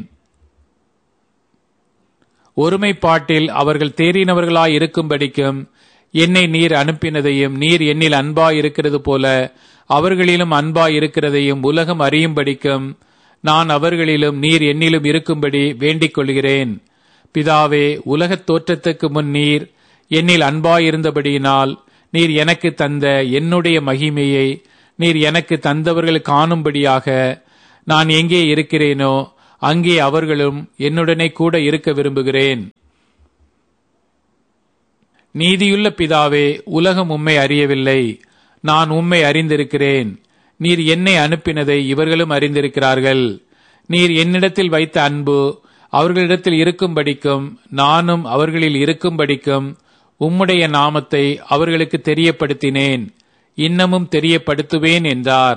Speaker 1: ஒருமைப்பாட்டில் அவர்கள் தேறினவர்களாய் இருக்கும்படிக்கும் என்னை நீர் அனுப்பினதையும் நீர் என்னில் அன்பாய் இருக்கிறது போல அவர்களிலும் அன்பாய் இருக்கிறதையும் உலகம் அறியும்படிக்கும் நான் அவர்களிலும் நீர் என்னிலும் இருக்கும்படி வேண்டிக் கொள்கிறேன் பிதாவே உலகத் தோற்றத்துக்கு முன் நீர் என்னில் அன்பாயிருந்தபடியினால் நீர் எனக்கு தந்த என்னுடைய மகிமையை நீர் எனக்கு தந்தவர்கள் காணும்படியாக நான் எங்கே இருக்கிறேனோ அங்கே அவர்களும் என்னுடனே கூட இருக்க விரும்புகிறேன் நீதியுள்ள பிதாவே உலகம் உம்மை அறியவில்லை நான் உம்மை அறிந்திருக்கிறேன் நீர் என்னை அனுப்பினதை இவர்களும் அறிந்திருக்கிறார்கள் நீர் என்னிடத்தில் வைத்த அன்பு அவர்களிடத்தில் இருக்கும்படிக்கும் நானும் அவர்களில் இருக்கும்படிக்கும் உம்முடைய நாமத்தை அவர்களுக்கு தெரியப்படுத்தினேன் இன்னமும் தெரியப்படுத்துவேன் என்றார்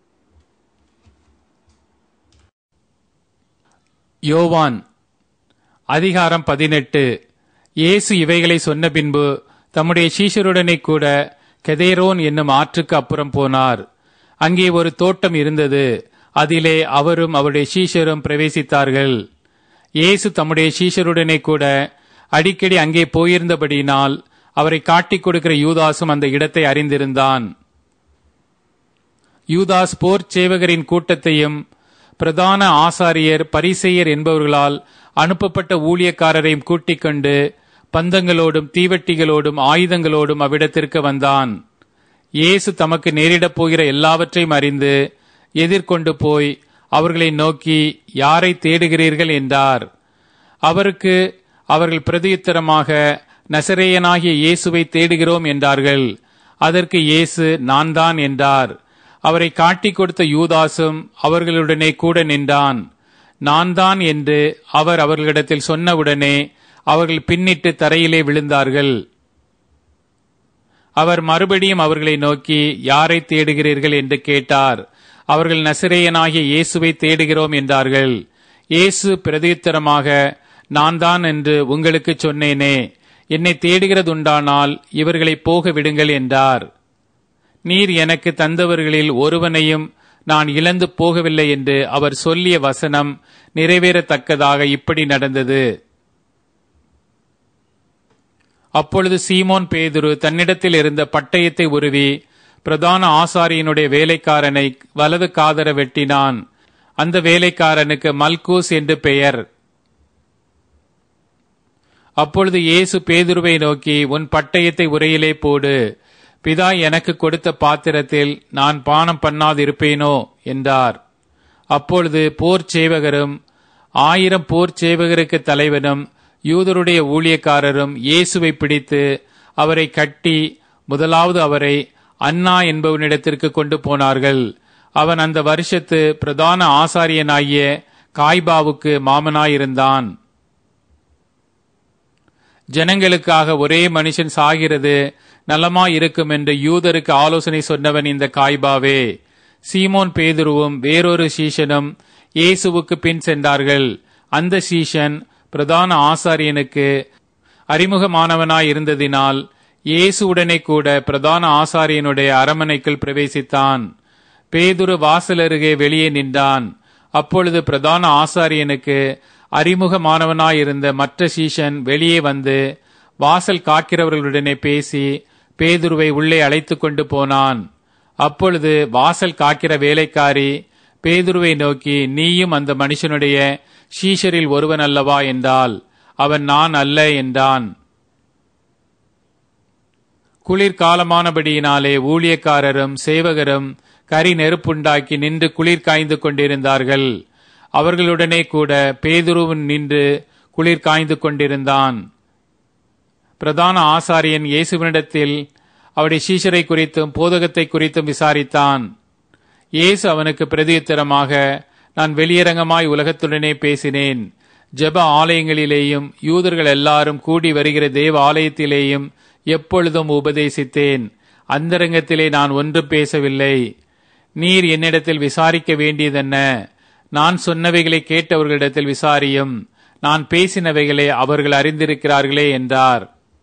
Speaker 1: யோவான் அதிகாரம் பதினெட்டு இயேசு இவைகளை சொன்ன பின்பு தம்முடைய சீஷருடனே கூட கெதேரோன் என்னும் ஆற்றுக்கு அப்புறம் போனார் அங்கே ஒரு தோட்டம் இருந்தது அதிலே அவரும் அவருடைய சீஷரும் பிரவேசித்தார்கள் இயேசு தம்முடைய சீஷருடனே கூட அடிக்கடி அங்கே போயிருந்தபடியினால் அவரை காட்டிக் கொடுக்கிற யூதாசும் அந்த இடத்தை அறிந்திருந்தான் யூதாஸ் போர் சேவகரின் கூட்டத்தையும் பிரதான ஆசாரியர் பரிசெயர் என்பவர்களால் அனுப்பப்பட்ட ஊழியக்காரரையும் கூட்டிக் கொண்டு பந்தங்களோடும் தீவட்டிகளோடும் ஆயுதங்களோடும் அவ்விடத்திற்கு வந்தான் இயேசு தமக்கு நேரிடப் போகிற எல்லாவற்றையும் அறிந்து எதிர்கொண்டு போய் அவர்களை நோக்கி யாரை தேடுகிறீர்கள் என்றார் அவருக்கு அவர்கள் பிரதியுத்தரமாக நசரேயனாகிய இயேசுவை தேடுகிறோம் என்றார்கள் அதற்கு இயேசு நான் தான் என்றார் அவரை காட்டிக் கொடுத்த யூதாசும் அவர்களுடனே கூட நின்றான் நான் தான் என்று அவர் அவர்களிடத்தில் சொன்னவுடனே அவர்கள் பின்னிட்டு தரையிலே விழுந்தார்கள் அவர் மறுபடியும் அவர்களை நோக்கி யாரை தேடுகிறீர்கள் என்று கேட்டார் அவர்கள் நசிரேயனாகிய இயேசுவை தேடுகிறோம் என்றார்கள் இயேசு பிரதியுத்தரமாக நான் தான் என்று உங்களுக்கு சொன்னேனே என்னை தேடுகிறதுண்டானால் இவர்களை போக விடுங்கள் என்றார் நீர் எனக்கு தந்தவர்களில் ஒருவனையும் நான் இழந்து போகவில்லை என்று அவர் சொல்லிய வசனம் நிறைவேறத்தக்கதாக இப்படி நடந்தது அப்பொழுது சீமோன் பேதுரு தன்னிடத்தில் இருந்த பட்டயத்தை உருவி பிரதான ஆசாரியனுடைய வேலைக்காரனை வலது காதர வெட்டினான் அந்த வேலைக்காரனுக்கு மல்கூஸ் என்று பெயர் அப்பொழுது இயேசு பேதுருவை நோக்கி உன் பட்டயத்தை உரையிலே போடு பிதா எனக்கு கொடுத்த பாத்திரத்தில் நான் பானம் பண்ணாதிருப்பேனோ என்றார் அப்பொழுது போர் சேவகரும் ஆயிரம் போர் சேவகருக்கு தலைவனும் யூதருடைய ஊழியக்காரரும் இயேசுவை பிடித்து அவரை கட்டி முதலாவது அவரை அன்னா என்பவனிடத்திற்கு கொண்டு போனார்கள் அவன் அந்த வருஷத்து பிரதான ஆசாரியனாகிய காய்பாவுக்கு மாமனாயிருந்தான் ஜனங்களுக்காக ஒரே மனுஷன் சாகிறது நலமாயிருக்கும் என்று யூதருக்கு ஆலோசனை சொன்னவன் இந்த காய்பாவே சீமோன் பேதுருவும் வேறொரு சீஷனும் இயேசுவுக்கு பின் சென்றார்கள் அந்த சீஷன் பிரதான ஆசாரியனுக்கு அறிமுகமானவனாய் இருந்ததினால் இயேசுவுடனே கூட பிரதான ஆசாரியனுடைய அரமனைக்குள் பிரவேசித்தான் பேதுரு வாசல் அருகே வெளியே நின்றான் அப்பொழுது பிரதான ஆசாரியனுக்கு அறிமுகமானவனாயிருந்த மற்ற சீஷன் வெளியே வந்து வாசல் காக்கிறவர்களுடனே பேசி பேதுருவை உள்ளே அழைத்து கொண்டு போனான் அப்பொழுது வாசல் காக்கிற வேலைக்காரி பேதுருவை நோக்கி நீயும் அந்த மனுஷனுடைய ஷீஷரில் ஒருவன் அல்லவா என்றால் அவன் நான் அல்ல என்றான் குளிர்காலமானபடியினாலே ஊழியக்காரரும் சேவகரும் கரி நெருப்புண்டாக்கி நின்று குளிர் காய்ந்து கொண்டிருந்தார்கள் அவர்களுடனே கூட பேதுருவன் நின்று குளிர் காய்ந்து கொண்டிருந்தான் பிரதான ஆசாரியன் இயேசுவினிடத்தில் அவருடைய சீஷரை குறித்தும் போதகத்தை குறித்தும் விசாரித்தான் இயேசு அவனுக்கு பிரதியுத்தரமாக நான் வெளியரங்கமாய் உலகத்துடனே பேசினேன் ஜெப ஆலயங்களிலேயும் யூதர்கள் எல்லாரும் கூடி வருகிற தேவ ஆலயத்திலேயும் எப்பொழுதும் உபதேசித்தேன் அந்தரங்கத்திலே நான் ஒன்று பேசவில்லை நீர் என்னிடத்தில் விசாரிக்க வேண்டியதென்ன நான் சொன்னவைகளை கேட்டவர்களிடத்தில் விசாரியும் நான் பேசினவைகளை அவர்கள் அறிந்திருக்கிறார்களே என்றார்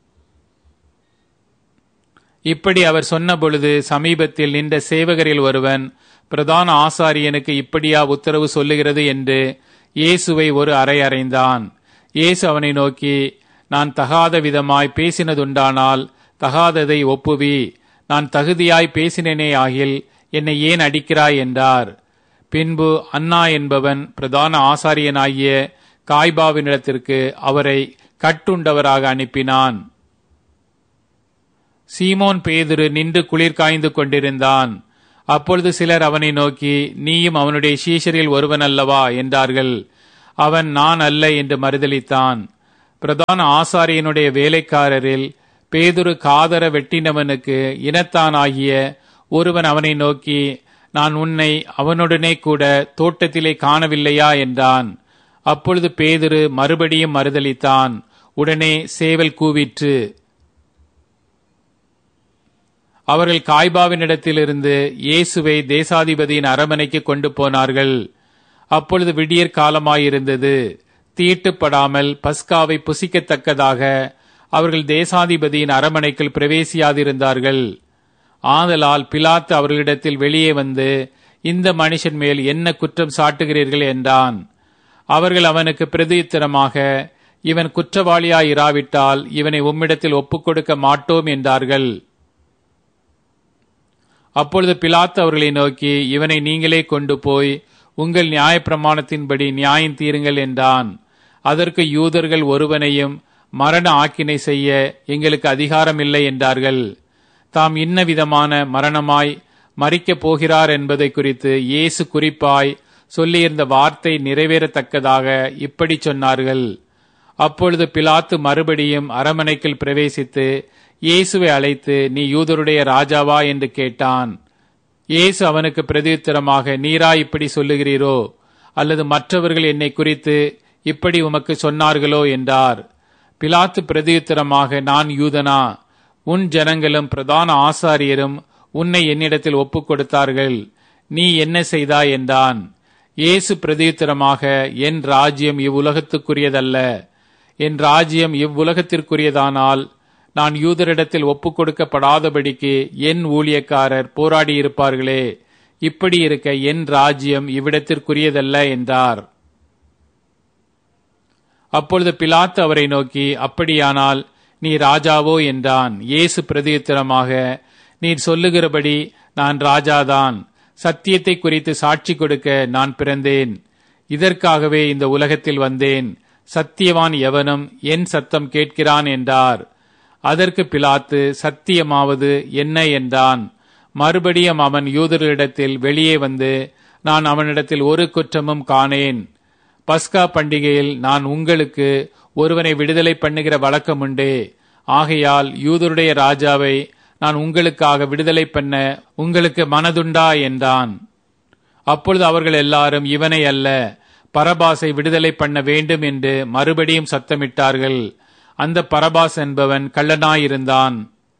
Speaker 1: இப்படி அவர் சொன்னபொழுது சமீபத்தில் நின்ற சேவகரில் ஒருவன் பிரதான ஆசாரியனுக்கு இப்படியா உத்தரவு சொல்லுகிறது என்று இயேசுவை ஒரு அறை அறைந்தான் இயேசு அவனை நோக்கி நான் தகாத விதமாய் பேசினதுண்டானால் தகாததை ஒப்புவி நான் தகுதியாய் பேசினேனே ஆகில் என்னை ஏன் அடிக்கிறாய் என்றார் பின்பு அண்ணா என்பவன் பிரதான ஆசாரியனாகிய காய்பாவினிடத்திற்கு அவரை கட்டுண்டவராக அனுப்பினான் சீமோன் பேதுரு நின்று குளிர் காய்ந்து கொண்டிருந்தான் அப்பொழுது சிலர் அவனை நோக்கி நீயும் அவனுடைய சீஷரில் ஒருவன் அல்லவா என்றார்கள் அவன் நான் அல்ல என்று மறுதளித்தான் பிரதான ஆசாரியனுடைய வேலைக்காரரில் பேதுரு காதர வெட்டினவனுக்கு இனத்தானாகிய ஒருவன் அவனை நோக்கி நான் உன்னை அவனுடனே கூட தோட்டத்திலே காணவில்லையா என்றான் அப்பொழுது பேதுரு மறுபடியும் மறுதளித்தான் உடனே சேவல் கூவிற்று அவர்கள் காய்பாவினிடத்திலிருந்து இயேசுவை தேசாதிபதியின் அரமனைக்கு கொண்டு போனார்கள் அப்பொழுது விடியற் காலமாயிருந்தது தீட்டுப்படாமல் பஸ்காவை புசிக்கத்தக்கதாக அவர்கள் தேசாதிபதியின் அரமனைக்குள் பிரவேசியாதிருந்தார்கள் ஆதலால் பிலாத்து அவர்களிடத்தில் வெளியே வந்து இந்த மனுஷன் மேல் என்ன குற்றம் சாட்டுகிறீர்கள் என்றான் அவர்கள் அவனுக்கு பிரதியுத்தரமாக இவன் குற்றவாளியாயிராவிட்டால் இவனை உம்மிடத்தில் ஒப்புக் கொடுக்க மாட்டோம் என்றார்கள் அப்பொழுது பிலாத்து அவர்களை நோக்கி இவனை நீங்களே கொண்டு போய் உங்கள் நியாயப்பிரமாணத்தின்படி நியாயம் தீருங்கள் என்றான் அதற்கு யூதர்கள் ஒருவனையும் மரண ஆக்கினை செய்ய எங்களுக்கு அதிகாரம் இல்லை என்றார்கள் தாம் இன்ன விதமான மரணமாய் மறிக்கப் போகிறார் என்பதை குறித்து இயேசு குறிப்பாய் சொல்லியிருந்த வார்த்தை நிறைவேறத்தக்கதாக இப்படி சொன்னார்கள் அப்பொழுது பிலாத்து மறுபடியும் அரமனைக்குள் பிரவேசித்து இயேசுவை அழைத்து நீ யூதருடைய ராஜாவா என்று கேட்டான் இயேசு அவனுக்கு பிரதியுத்தரமாக நீரா இப்படி சொல்லுகிறீரோ அல்லது மற்றவர்கள் என்னை குறித்து இப்படி உமக்கு சொன்னார்களோ என்றார் பிலாத்து பிரதியுத்தரமாக நான் யூதனா உன் ஜனங்களும் பிரதான ஆசாரியரும் உன்னை என்னிடத்தில் ஒப்புக் கொடுத்தார்கள் நீ என்ன செய்தாய் என்றான் இயேசு பிரதியுத்தரமாக என் ராஜ்யம் இவ்வுலகத்துக்குரியதல்ல என் ராஜ்யம் இவ்வுலகத்திற்குரியதானால் நான் யூதரிடத்தில் ஒப்புக் கொடுக்கப்படாதபடிக்கு என் ஊழியக்காரர் போராடியிருப்பார்களே இப்படி இருக்க என் ராஜ்யம் இவ்விடத்திற்குரியதல்ல என்றார் அப்பொழுது பிலாத்து அவரை நோக்கி அப்படியானால் நீ ராஜாவோ என்றான் இயேசு பிரதியுத்தரமாக நீர் சொல்லுகிறபடி நான் ராஜாதான் சத்தியத்தை குறித்து சாட்சி கொடுக்க நான் பிறந்தேன் இதற்காகவே இந்த உலகத்தில் வந்தேன் சத்தியவான் எவனும் என் சத்தம் கேட்கிறான் என்றார் அதற்கு பிலாத்து சத்தியமாவது என்ன என்றான் மறுபடியும் அவன் யூதர்களிடத்தில் வெளியே வந்து நான் அவனிடத்தில் ஒரு குற்றமும் காணேன் பஸ்கா பண்டிகையில் நான் உங்களுக்கு ஒருவனை விடுதலை பண்ணுகிற வழக்கம் உண்டே ஆகையால் யூதருடைய ராஜாவை நான் உங்களுக்காக விடுதலை பண்ண உங்களுக்கு மனதுண்டா என்றான் அப்பொழுது அவர்கள் எல்லாரும் இவனை அல்ல பரபாசை விடுதலை பண்ண வேண்டும் என்று மறுபடியும் சத்தமிட்டார்கள் அந்த பரபாஸ் என்பவன் கள்ளனாயிருந்தான்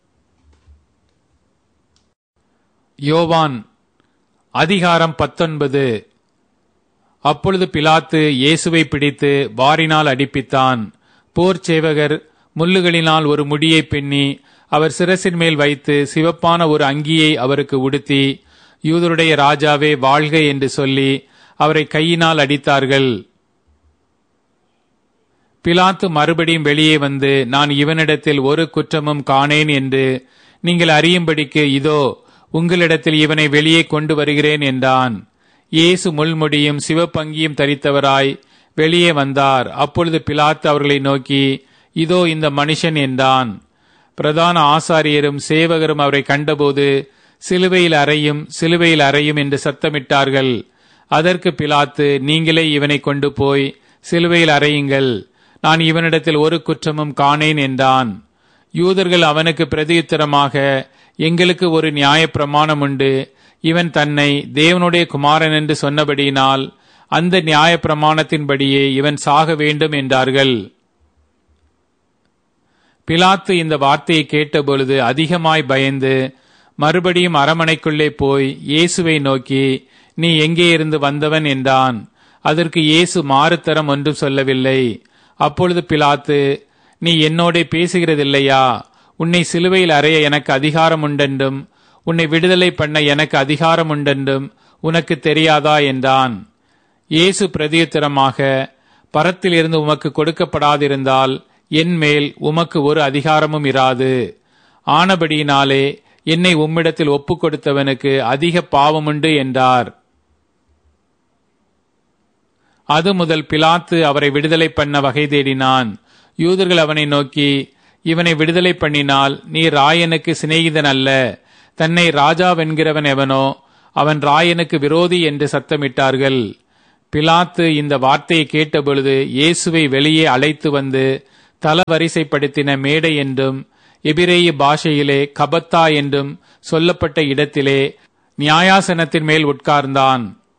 Speaker 1: யோவான் அதிகாரம் பத்தொன்பது அப்பொழுது பிலாத்து இயேசுவை பிடித்து வாரினால் அடிப்பித்தான் போர் சேவகர் முள்ளுகளினால் ஒரு முடியை பின்னி அவர் சிரசின் மேல் வைத்து சிவப்பான ஒரு அங்கியை அவருக்கு உடுத்தி யூதருடைய ராஜாவே வாழ்க என்று சொல்லி அவரை கையினால் அடித்தார்கள் பிலாத்து மறுபடியும் வெளியே வந்து நான் இவனிடத்தில் ஒரு குற்றமும் காணேன் என்று நீங்கள் அறியும்படிக்கு இதோ உங்களிடத்தில் இவனை வெளியே கொண்டு வருகிறேன் என்றான் இயேசு முள்முடியும் சிவப்பங்கியும் தரித்தவராய் வெளியே வந்தார் அப்பொழுது பிலாத்து அவர்களை நோக்கி இதோ இந்த மனுஷன் என்றான் பிரதான ஆசாரியரும் சேவகரும் அவரை கண்டபோது சிலுவையில் அறையும் சிலுவையில் அறையும் என்று சத்தமிட்டார்கள் அதற்கு பிலாத்து நீங்களே இவனை கொண்டு போய் சிலுவையில் அறையுங்கள் நான் இவனிடத்தில் ஒரு குற்றமும் காணேன் என்றான் யூதர்கள் அவனுக்கு பிரதியுத்தரமாக எங்களுக்கு ஒரு நியாயப்பிரமாணம் உண்டு இவன் தன்னை தேவனுடைய குமாரன் என்று சொன்னபடியினால் அந்த நியாயப்பிரமாணத்தின்படியே இவன் சாக வேண்டும் என்றார்கள் பிலாத்து இந்த வார்த்தையை கேட்டபொழுது அதிகமாய் பயந்து மறுபடியும் அரமனைக்குள்ளே போய் இயேசுவை நோக்கி நீ எங்கே இருந்து வந்தவன் என்றான் அதற்கு இயேசு மாறுத்தரம் ஒன்றும் சொல்லவில்லை அப்பொழுது பிலாத்து நீ என்னோட பேசுகிறதில்லையா உன்னை சிலுவையில் அறைய எனக்கு அதிகாரம் உண்டென்றும் உன்னை விடுதலை பண்ண எனக்கு அதிகாரம் உண்டென்றும் உனக்கு தெரியாதா என்றான் இயேசு பிரதியுத்தரமாக பரத்திலிருந்து உமக்கு கொடுக்கப்படாதிருந்தால் என் மேல் உமக்கு ஒரு அதிகாரமும் இராது ஆனபடியினாலே என்னை உம்மிடத்தில் ஒப்புக் கொடுத்தவனுக்கு அதிக பாவமுண்டு என்றார் அது முதல் பிலாத்து அவரை விடுதலை பண்ண வகை தேடினான் யூதர்கள் அவனை நோக்கி இவனை விடுதலை பண்ணினால் நீ ராயனுக்கு சிநேகிதன் அல்ல தன்னை ராஜாவென்கிறவன் எவனோ அவன் ராயனுக்கு விரோதி என்று சத்தமிட்டார்கள் பிலாத்து இந்த வார்த்தையை கேட்டபொழுது இயேசுவை வெளியே அழைத்து வந்து தலவரிசைப்படுத்தின மேடை என்றும் எபிரேய பாஷையிலே கபத்தா என்றும் சொல்லப்பட்ட இடத்திலே நியாயாசனத்தின் மேல் உட்கார்ந்தான்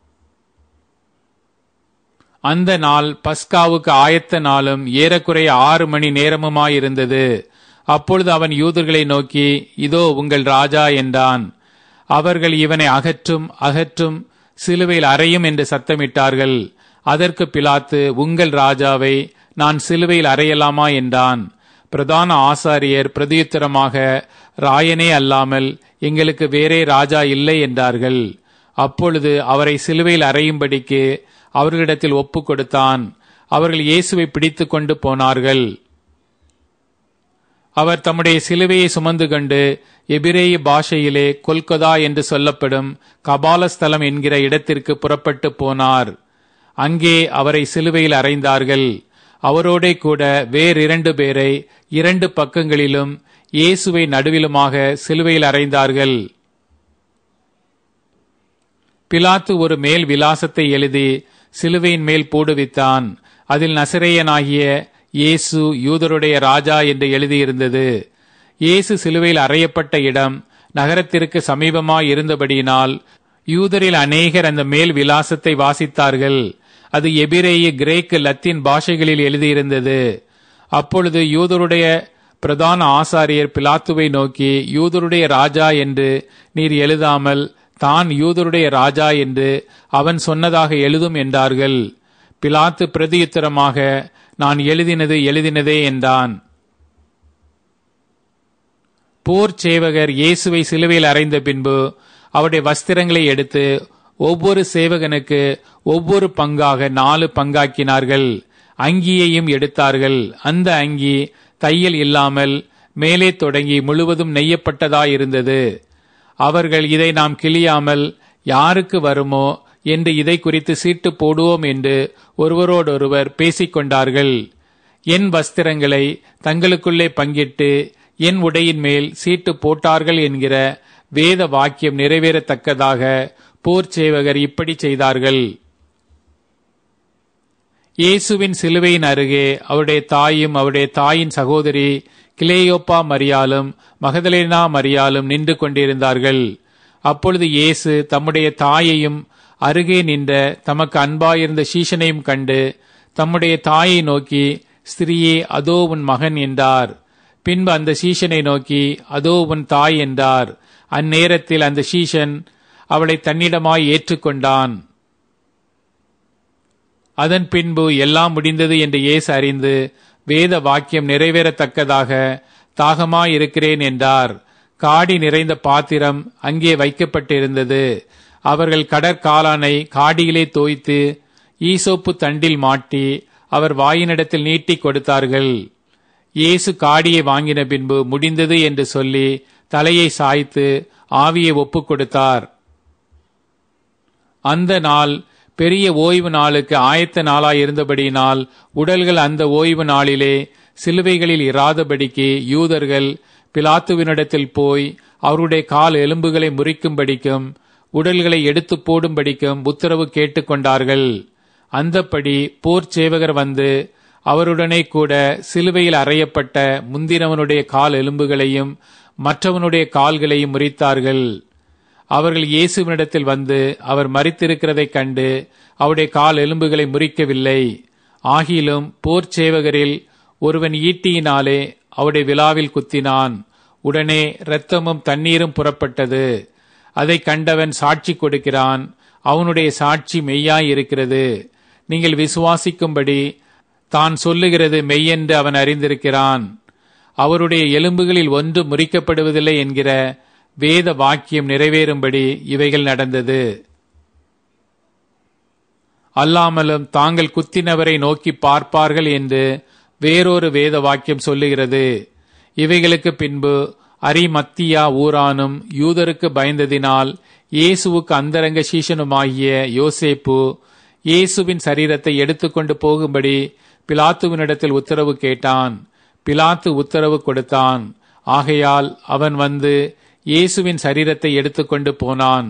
Speaker 1: அந்த நாள் பஸ்காவுக்கு ஆயத்த நாளும் ஏறக்குறைய ஆறு மணி நேரமுமாயிருந்தது அப்பொழுது அவன் யூதர்களை நோக்கி இதோ உங்கள் ராஜா என்றான் அவர்கள் இவனை அகற்றும் அகற்றும் சிலுவையில் அறையும் என்று சத்தமிட்டார்கள் அதற்கு பிலாத்து உங்கள் ராஜாவை நான் சிலுவையில் அறையலாமா என்றான் பிரதான ஆசாரியர் பிரதியுத்தரமாக ராயனே அல்லாமல் எங்களுக்கு வேறே ராஜா இல்லை என்றார்கள் அப்பொழுது அவரை சிலுவையில் அறையும்படிக்கு அவர்களிடத்தில் ஒப்பு கொடுத்தான் அவர்கள் இயேசுவை பிடித்து கொண்டு போனார்கள் அவர் தம்முடைய சிலுவையை சுமந்து கொண்டு எபிரேய பாஷையிலே கொல்கொதா என்று சொல்லப்படும் கபாலஸ்தலம் என்கிற இடத்திற்கு புறப்பட்டு போனார் அங்கே அவரை சிலுவையில் அறைந்தார்கள் அவரோடே கூட வேறிரண்டு பேரை இரண்டு பக்கங்களிலும் இயேசுவை நடுவிலுமாக சிலுவையில் அறைந்தார்கள் பிலாத்து ஒரு மேல் விலாசத்தை எழுதி சிலுவையின் மேல் போடுவித்தான் அதில் நசிரேயனாகிய இயேசு யூதருடைய ராஜா என்று எழுதியிருந்தது இயேசு சிலுவையில் அறையப்பட்ட இடம் நகரத்திற்கு சமீபமாய் இருந்தபடியினால் யூதரில் அநேகர் அந்த மேல் விலாசத்தை வாசித்தார்கள் அது எபிரேய கிரேக்கு லத்தீன் பாஷைகளில் எழுதியிருந்தது அப்பொழுது யூதருடைய பிரதான ஆசாரியர் பிலாத்துவை நோக்கி யூதருடைய ராஜா என்று நீர் எழுதாமல் தான் யூதருடைய ராஜா என்று அவன் சொன்னதாக எழுதும் என்றார்கள் பிலாத்து பிரதியுத்தரமாக நான் எழுதினது எழுதினதே என்றான் போர் சேவகர் இயேசுவை சிலுவையில் அறைந்த பின்பு அவருடைய வஸ்திரங்களை எடுத்து ஒவ்வொரு சேவகனுக்கு ஒவ்வொரு பங்காக நாலு பங்காக்கினார்கள் அங்கியையும் எடுத்தார்கள் அந்த அங்கி தையல் இல்லாமல் மேலே தொடங்கி முழுவதும் நெய்யப்பட்டதாயிருந்தது அவர்கள் இதை நாம் கிளியாமல் யாருக்கு வருமோ என்று இதை குறித்து சீட்டு போடுவோம் என்று ஒருவரோடொருவர் பேசிக்கொண்டார்கள் என் வஸ்திரங்களை தங்களுக்குள்ளே பங்கிட்டு என் உடையின் மேல் சீட்டு போட்டார்கள் என்கிற வேத வாக்கியம் நிறைவேறத்தக்கதாக போர் சேவகர் இப்படி செய்தார்கள் இயேசுவின் சிலுவையின் அருகே அவருடைய தாயும் அவருடைய தாயின் சகோதரி கிளேயோப்பா மரியாலும் மகதலேனா மரியாலும் நின்று கொண்டிருந்தார்கள் அப்பொழுது இயேசு தம்முடைய தாயையும் அருகே நின்ற தமக்கு அன்பாயிருந்த சீஷனையும் கண்டு தம்முடைய தாயை நோக்கி ஸ்திரியே அதோ உன் மகன் என்றார் பின்பு அந்த சீஷனை நோக்கி அதோ உன் தாய் என்றார் அந்நேரத்தில் அந்த சீஷன் அவளை தன்னிடமாய் ஏற்றுக்கொண்டான் அதன் பின்பு எல்லாம் முடிந்தது என்று இயேசு அறிந்து வேத வாக்கியம் நிறைவேறத்தக்கதாக தாகமாயிருக்கிறேன் என்றார் காடி நிறைந்த பாத்திரம் அங்கே வைக்கப்பட்டிருந்தது அவர்கள் கடற்காலானை காடியிலே தோய்த்து ஈசோப்பு தண்டில் மாட்டி அவர் வாயினிடத்தில் நீட்டிக் கொடுத்தார்கள் இயேசு காடியை வாங்கின பின்பு முடிந்தது என்று சொல்லி தலையை சாய்த்து ஆவியை ஒப்புக் கொடுத்தார் அந்த நாள் பெரிய ஓய்வு நாளுக்கு ஆயத்த நாளாய் இருந்தபடியினால் உடல்கள் அந்த ஓய்வு நாளிலே சிலுவைகளில் இராதபடிக்கு யூதர்கள் பிலாத்துவினிடத்தில் போய் அவருடைய கால் எலும்புகளை முறிக்கும்படிக்கும் உடல்களை எடுத்து போடும்படிக்கும் உத்தரவு கேட்டுக்கொண்டார்கள் அந்தப்படி போர் சேவகர் வந்து அவருடனே கூட சிலுவையில் அறையப்பட்ட முந்தினவனுடைய கால் எலும்புகளையும் மற்றவனுடைய கால்களையும் முறித்தார்கள் அவர்கள் இயேசுவினிடத்தில் வந்து அவர் மறித்திருக்கிறதைக் கண்டு அவருடைய கால் எலும்புகளை முறிக்கவில்லை ஆகிலும் போர் சேவகரில் ஒருவன் ஈட்டியினாலே அவருடைய விழாவில் குத்தினான் உடனே இரத்தமும் தண்ணீரும் புறப்பட்டது அதை கண்டவன் சாட்சி கொடுக்கிறான் அவனுடைய சாட்சி மெய்யாய் இருக்கிறது நீங்கள் விசுவாசிக்கும்படி தான் சொல்லுகிறது மெய்யென்று அவன் அறிந்திருக்கிறான் அவருடைய எலும்புகளில் ஒன்று முறிக்கப்படுவதில்லை என்கிற வேத வாக்கியம் நிறைவேறும்படி இவைகள் நடந்தது அல்லாமலும் தாங்கள் குத்தினவரை நோக்கி பார்ப்பார்கள் என்று வேறொரு வேத வாக்கியம் சொல்லுகிறது இவைகளுக்கு பின்பு அரிமத்தியா ஊரானும் யூதருக்கு பயந்ததினால் இயேசுவுக்கு அந்தரங்க சீஷனுமாகிய யோசேப்பு இயேசுவின் சரீரத்தை எடுத்துக்கொண்டு போகும்படி பிலாத்துவினிடத்தில் உத்தரவு கேட்டான் பிலாத்து உத்தரவு கொடுத்தான் ஆகையால் அவன் வந்து இயேசுவின் சரீரத்தை எடுத்துக்கொண்டு போனான்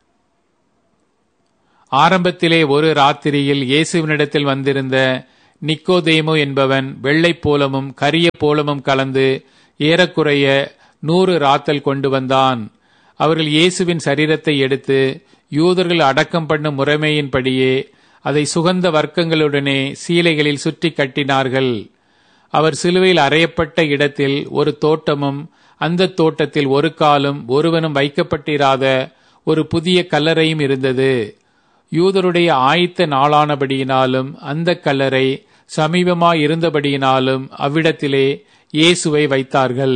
Speaker 1: ஆரம்பத்திலே ஒரு ராத்திரியில் இயேசுவினிடத்தில் வந்திருந்த நிக்கோதேமு என்பவன் வெள்ளை போலமும் கரிய போலமும் கலந்து ஏறக்குறைய நூறு ராத்தல் கொண்டு வந்தான் அவர்கள் இயேசுவின் சரீரத்தை எடுத்து யூதர்கள் அடக்கம் பண்ணும் முறைமையின்படியே அதை சுகந்த வர்க்கங்களுடனே சீலைகளில் சுற்றி கட்டினார்கள் அவர் சிலுவையில் அறையப்பட்ட இடத்தில் ஒரு தோட்டமும் அந்த தோட்டத்தில் ஒரு காலும் ஒருவனும் வைக்கப்பட்டிராத ஒரு புதிய கல்லறையும் இருந்தது யூதருடைய ஆயத்த நாளானபடியினாலும் அந்த கல்லறை சமீபமாய் இருந்தபடியினாலும் அவ்விடத்திலே இயேசுவை வைத்தார்கள்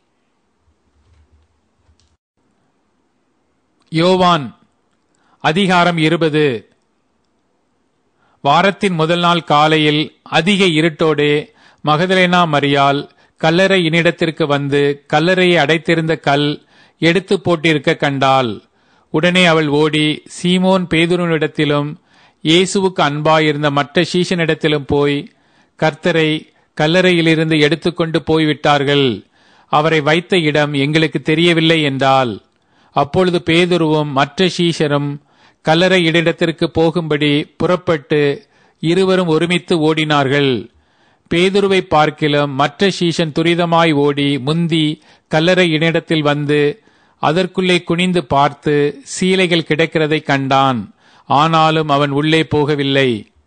Speaker 1: யோவான் அதிகாரம் இருபது வாரத்தின் முதல் நாள் காலையில் அதிக இருட்டோடே மகதலேனா மரியால் கல்லறை இனிடத்திற்கு வந்து கல்லறையை அடைத்திருந்த கல் எடுத்து போட்டிருக்க கண்டாள் உடனே அவள் ஓடி சீமோன் பேதுருனிடத்திலும் இயேசுவுக்கு அன்பாயிருந்த மற்ற சீஷனிடத்திலும் போய் கர்த்தரை கல்லறையிலிருந்து எடுத்துக்கொண்டு போய்விட்டார்கள் அவரை வைத்த இடம் எங்களுக்கு தெரியவில்லை என்றால் அப்பொழுது பேதுருவும் மற்ற சீஷரும் கல்லறை இடத்திற்கு போகும்படி புறப்பட்டு இருவரும் ஒருமித்து ஓடினார்கள் பேதுருவை பார்க்கிலும் மற்ற சீஷன் துரிதமாய் ஓடி முந்தி கல்லறை இனிடத்தில் வந்து அதற்குள்ளே குனிந்து பார்த்து சீலைகள் கிடக்கிறதை கண்டான் ஆனாலும் அவன் உள்ளே போகவில்லை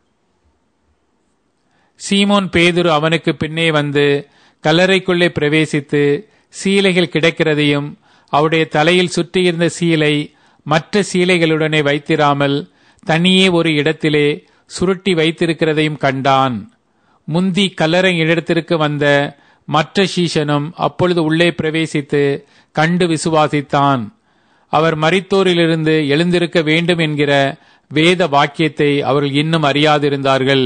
Speaker 1: சீமோன் பேதுரு அவனுக்கு பின்னே வந்து கல்லறைக்குள்ளே பிரவேசித்து சீலைகள் கிடக்கிறதையும் அவருடைய தலையில் சுற்றியிருந்த சீலை மற்ற சீலைகளுடனே வைத்திராமல் தனியே ஒரு இடத்திலே சுருட்டி வைத்திருக்கிறதையும் கண்டான் முந்தி கல்லறை இடத்திற்கு வந்த மற்ற சீஷனும் அப்பொழுது உள்ளே பிரவேசித்து கண்டு விசுவாசித்தான் அவர் மரித்தோரிலிருந்து எழுந்திருக்க வேண்டும் என்கிற வேத வாக்கியத்தை அவர்கள் இன்னும் அறியாதிருந்தார்கள்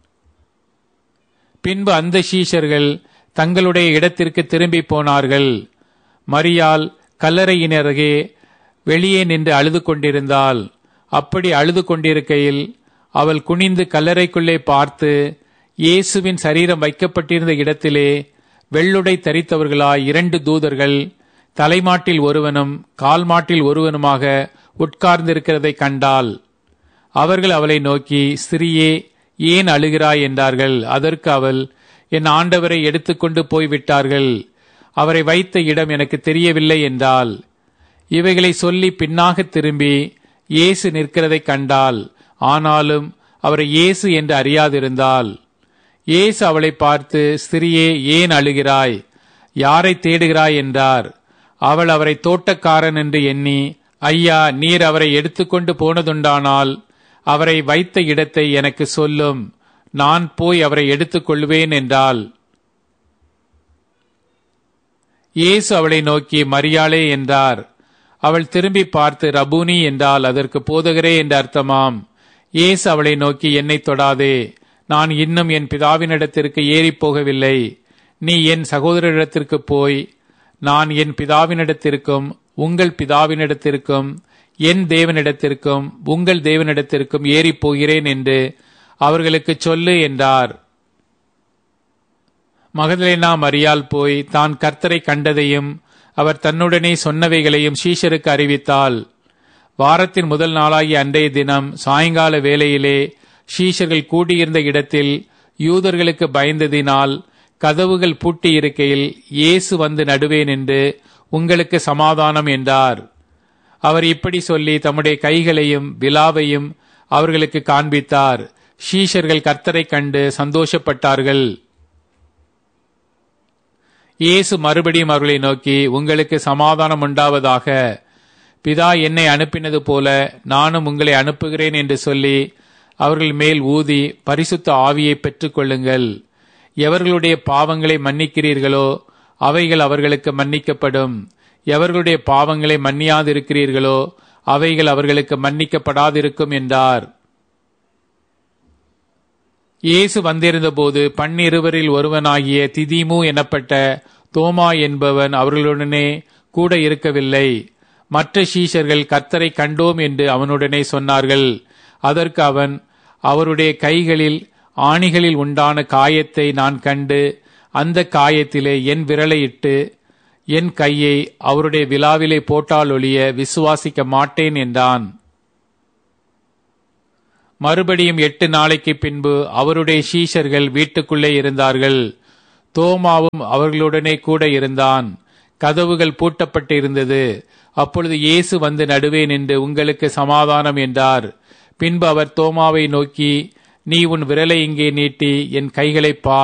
Speaker 1: பின்பு அந்த சீஷர்கள் தங்களுடைய இடத்திற்கு திரும்பி போனார்கள் மரியால் கல்லறையினருகே வெளியே நின்று அழுது கொண்டிருந்தாள் அப்படி அழுது கொண்டிருக்கையில் அவள் குனிந்து கல்லறைக்குள்ளே பார்த்து இயேசுவின் சரீரம் வைக்கப்பட்டிருந்த இடத்திலே வெள்ளுடை தரித்தவர்களாய் இரண்டு தூதர்கள் தலைமாட்டில் ஒருவனும் கால்மாட்டில் ஒருவனுமாக உட்கார்ந்திருக்கிறதை கண்டாள் அவர்கள் அவளை நோக்கி ஸ்திரியே ஏன் அழுகிறாய் என்றார்கள் அதற்கு அவள் என் ஆண்டவரை எடுத்துக்கொண்டு போய்விட்டார்கள் அவரை வைத்த இடம் எனக்கு தெரியவில்லை என்றால் இவைகளை சொல்லி பின்னாக திரும்பி இயேசு நிற்கிறதை கண்டால் ஆனாலும் அவரை இயேசு என்று அறியாதிருந்தால் இயேசு அவளை பார்த்து ஸ்திரியே ஏன் அழுகிறாய் யாரை தேடுகிறாய் என்றார் அவள் அவரை தோட்டக்காரன் என்று எண்ணி ஐயா நீர் அவரை எடுத்துக்கொண்டு போனதுண்டானால் அவரை வைத்த இடத்தை எனக்கு சொல்லும் நான் போய் அவரை எடுத்துக் கொள்வேன் என்றாள் இயேசு அவளை நோக்கி மரியாளே என்றார் அவள் திரும்பி பார்த்து ரபூனி என்றால் அதற்கு போதகரே என்று அர்த்தமாம் இயேசு அவளை நோக்கி என்னை தொடாதே நான் இன்னும் என் பிதாவினிடத்திற்கு ஏறிப் போகவில்லை நீ என் சகோதரரிடத்திற்கு போய் நான் என் பிதாவினிடத்திற்கும் உங்கள் பிதாவினிடத்திற்கும் என் தேவனிடத்திற்கும் உங்கள் தேவனிடத்திற்கும் ஏறிப் போகிறேன் என்று அவர்களுக்கு சொல்லு என்றார் மகதலேனா மரியால் போய் தான் கர்த்தரை கண்டதையும் அவர் தன்னுடனே சொன்னவைகளையும் சீஷருக்கு அறிவித்தாள் வாரத்தின் முதல் நாளாகிய அன்றைய தினம் சாயங்கால வேளையிலே ஷீஷர்கள் கூடியிருந்த இடத்தில் யூதர்களுக்கு பயந்ததினால் கதவுகள் பூட்டி இருக்கையில் இயேசு வந்து நடுவேன் என்று உங்களுக்கு சமாதானம் என்றார் அவர் இப்படி சொல்லி தம்முடைய கைகளையும் விலாவையும் அவர்களுக்கு காண்பித்தார் ஷீஷர்கள் கர்த்தரை கண்டு சந்தோஷப்பட்டார்கள் இயேசு மறுபடியும் அவர்களை நோக்கி உங்களுக்கு சமாதானம் உண்டாவதாக பிதா என்னை அனுப்பினது போல நானும் உங்களை அனுப்புகிறேன் என்று சொல்லி அவர்கள் மேல் ஊதி பரிசுத்த ஆவியை பெற்றுக்கொள்ளுங்கள் எவர்களுடைய பாவங்களை மன்னிக்கிறீர்களோ அவைகள் அவர்களுக்கு மன்னிக்கப்படும் எவர்களுடைய பாவங்களை மன்னியாதிருக்கிறீர்களோ அவைகள் அவர்களுக்கு மன்னிக்கப்படாதிருக்கும் என்றார் இயேசு வந்திருந்தபோது பன்னிருவரில் ஒருவனாகிய திதிமு எனப்பட்ட தோமா என்பவன் அவர்களுடனே கூட இருக்கவில்லை மற்ற சீஷர்கள் கர்த்தரை கண்டோம் என்று அவனுடனே சொன்னார்கள் அதற்கு அவன் அவருடைய கைகளில் ஆணிகளில் உண்டான காயத்தை நான் கண்டு அந்த காயத்திலே என் விரலை இட்டு என் கையை அவருடைய விழாவிலே போட்டால் ஒழிய விசுவாசிக்க மாட்டேன் என்றான் மறுபடியும் எட்டு நாளைக்கு பின்பு அவருடைய சீஷர்கள் வீட்டுக்குள்ளே இருந்தார்கள் தோமாவும் அவர்களுடனே கூட இருந்தான் கதவுகள் பூட்டப்பட்டு இருந்தது அப்பொழுது இயேசு வந்து நடுவே நின்று உங்களுக்கு சமாதானம் என்றார் பின்பு அவர் தோமாவை நோக்கி நீ உன் விரலை இங்கே நீட்டி என் கைகளை பார்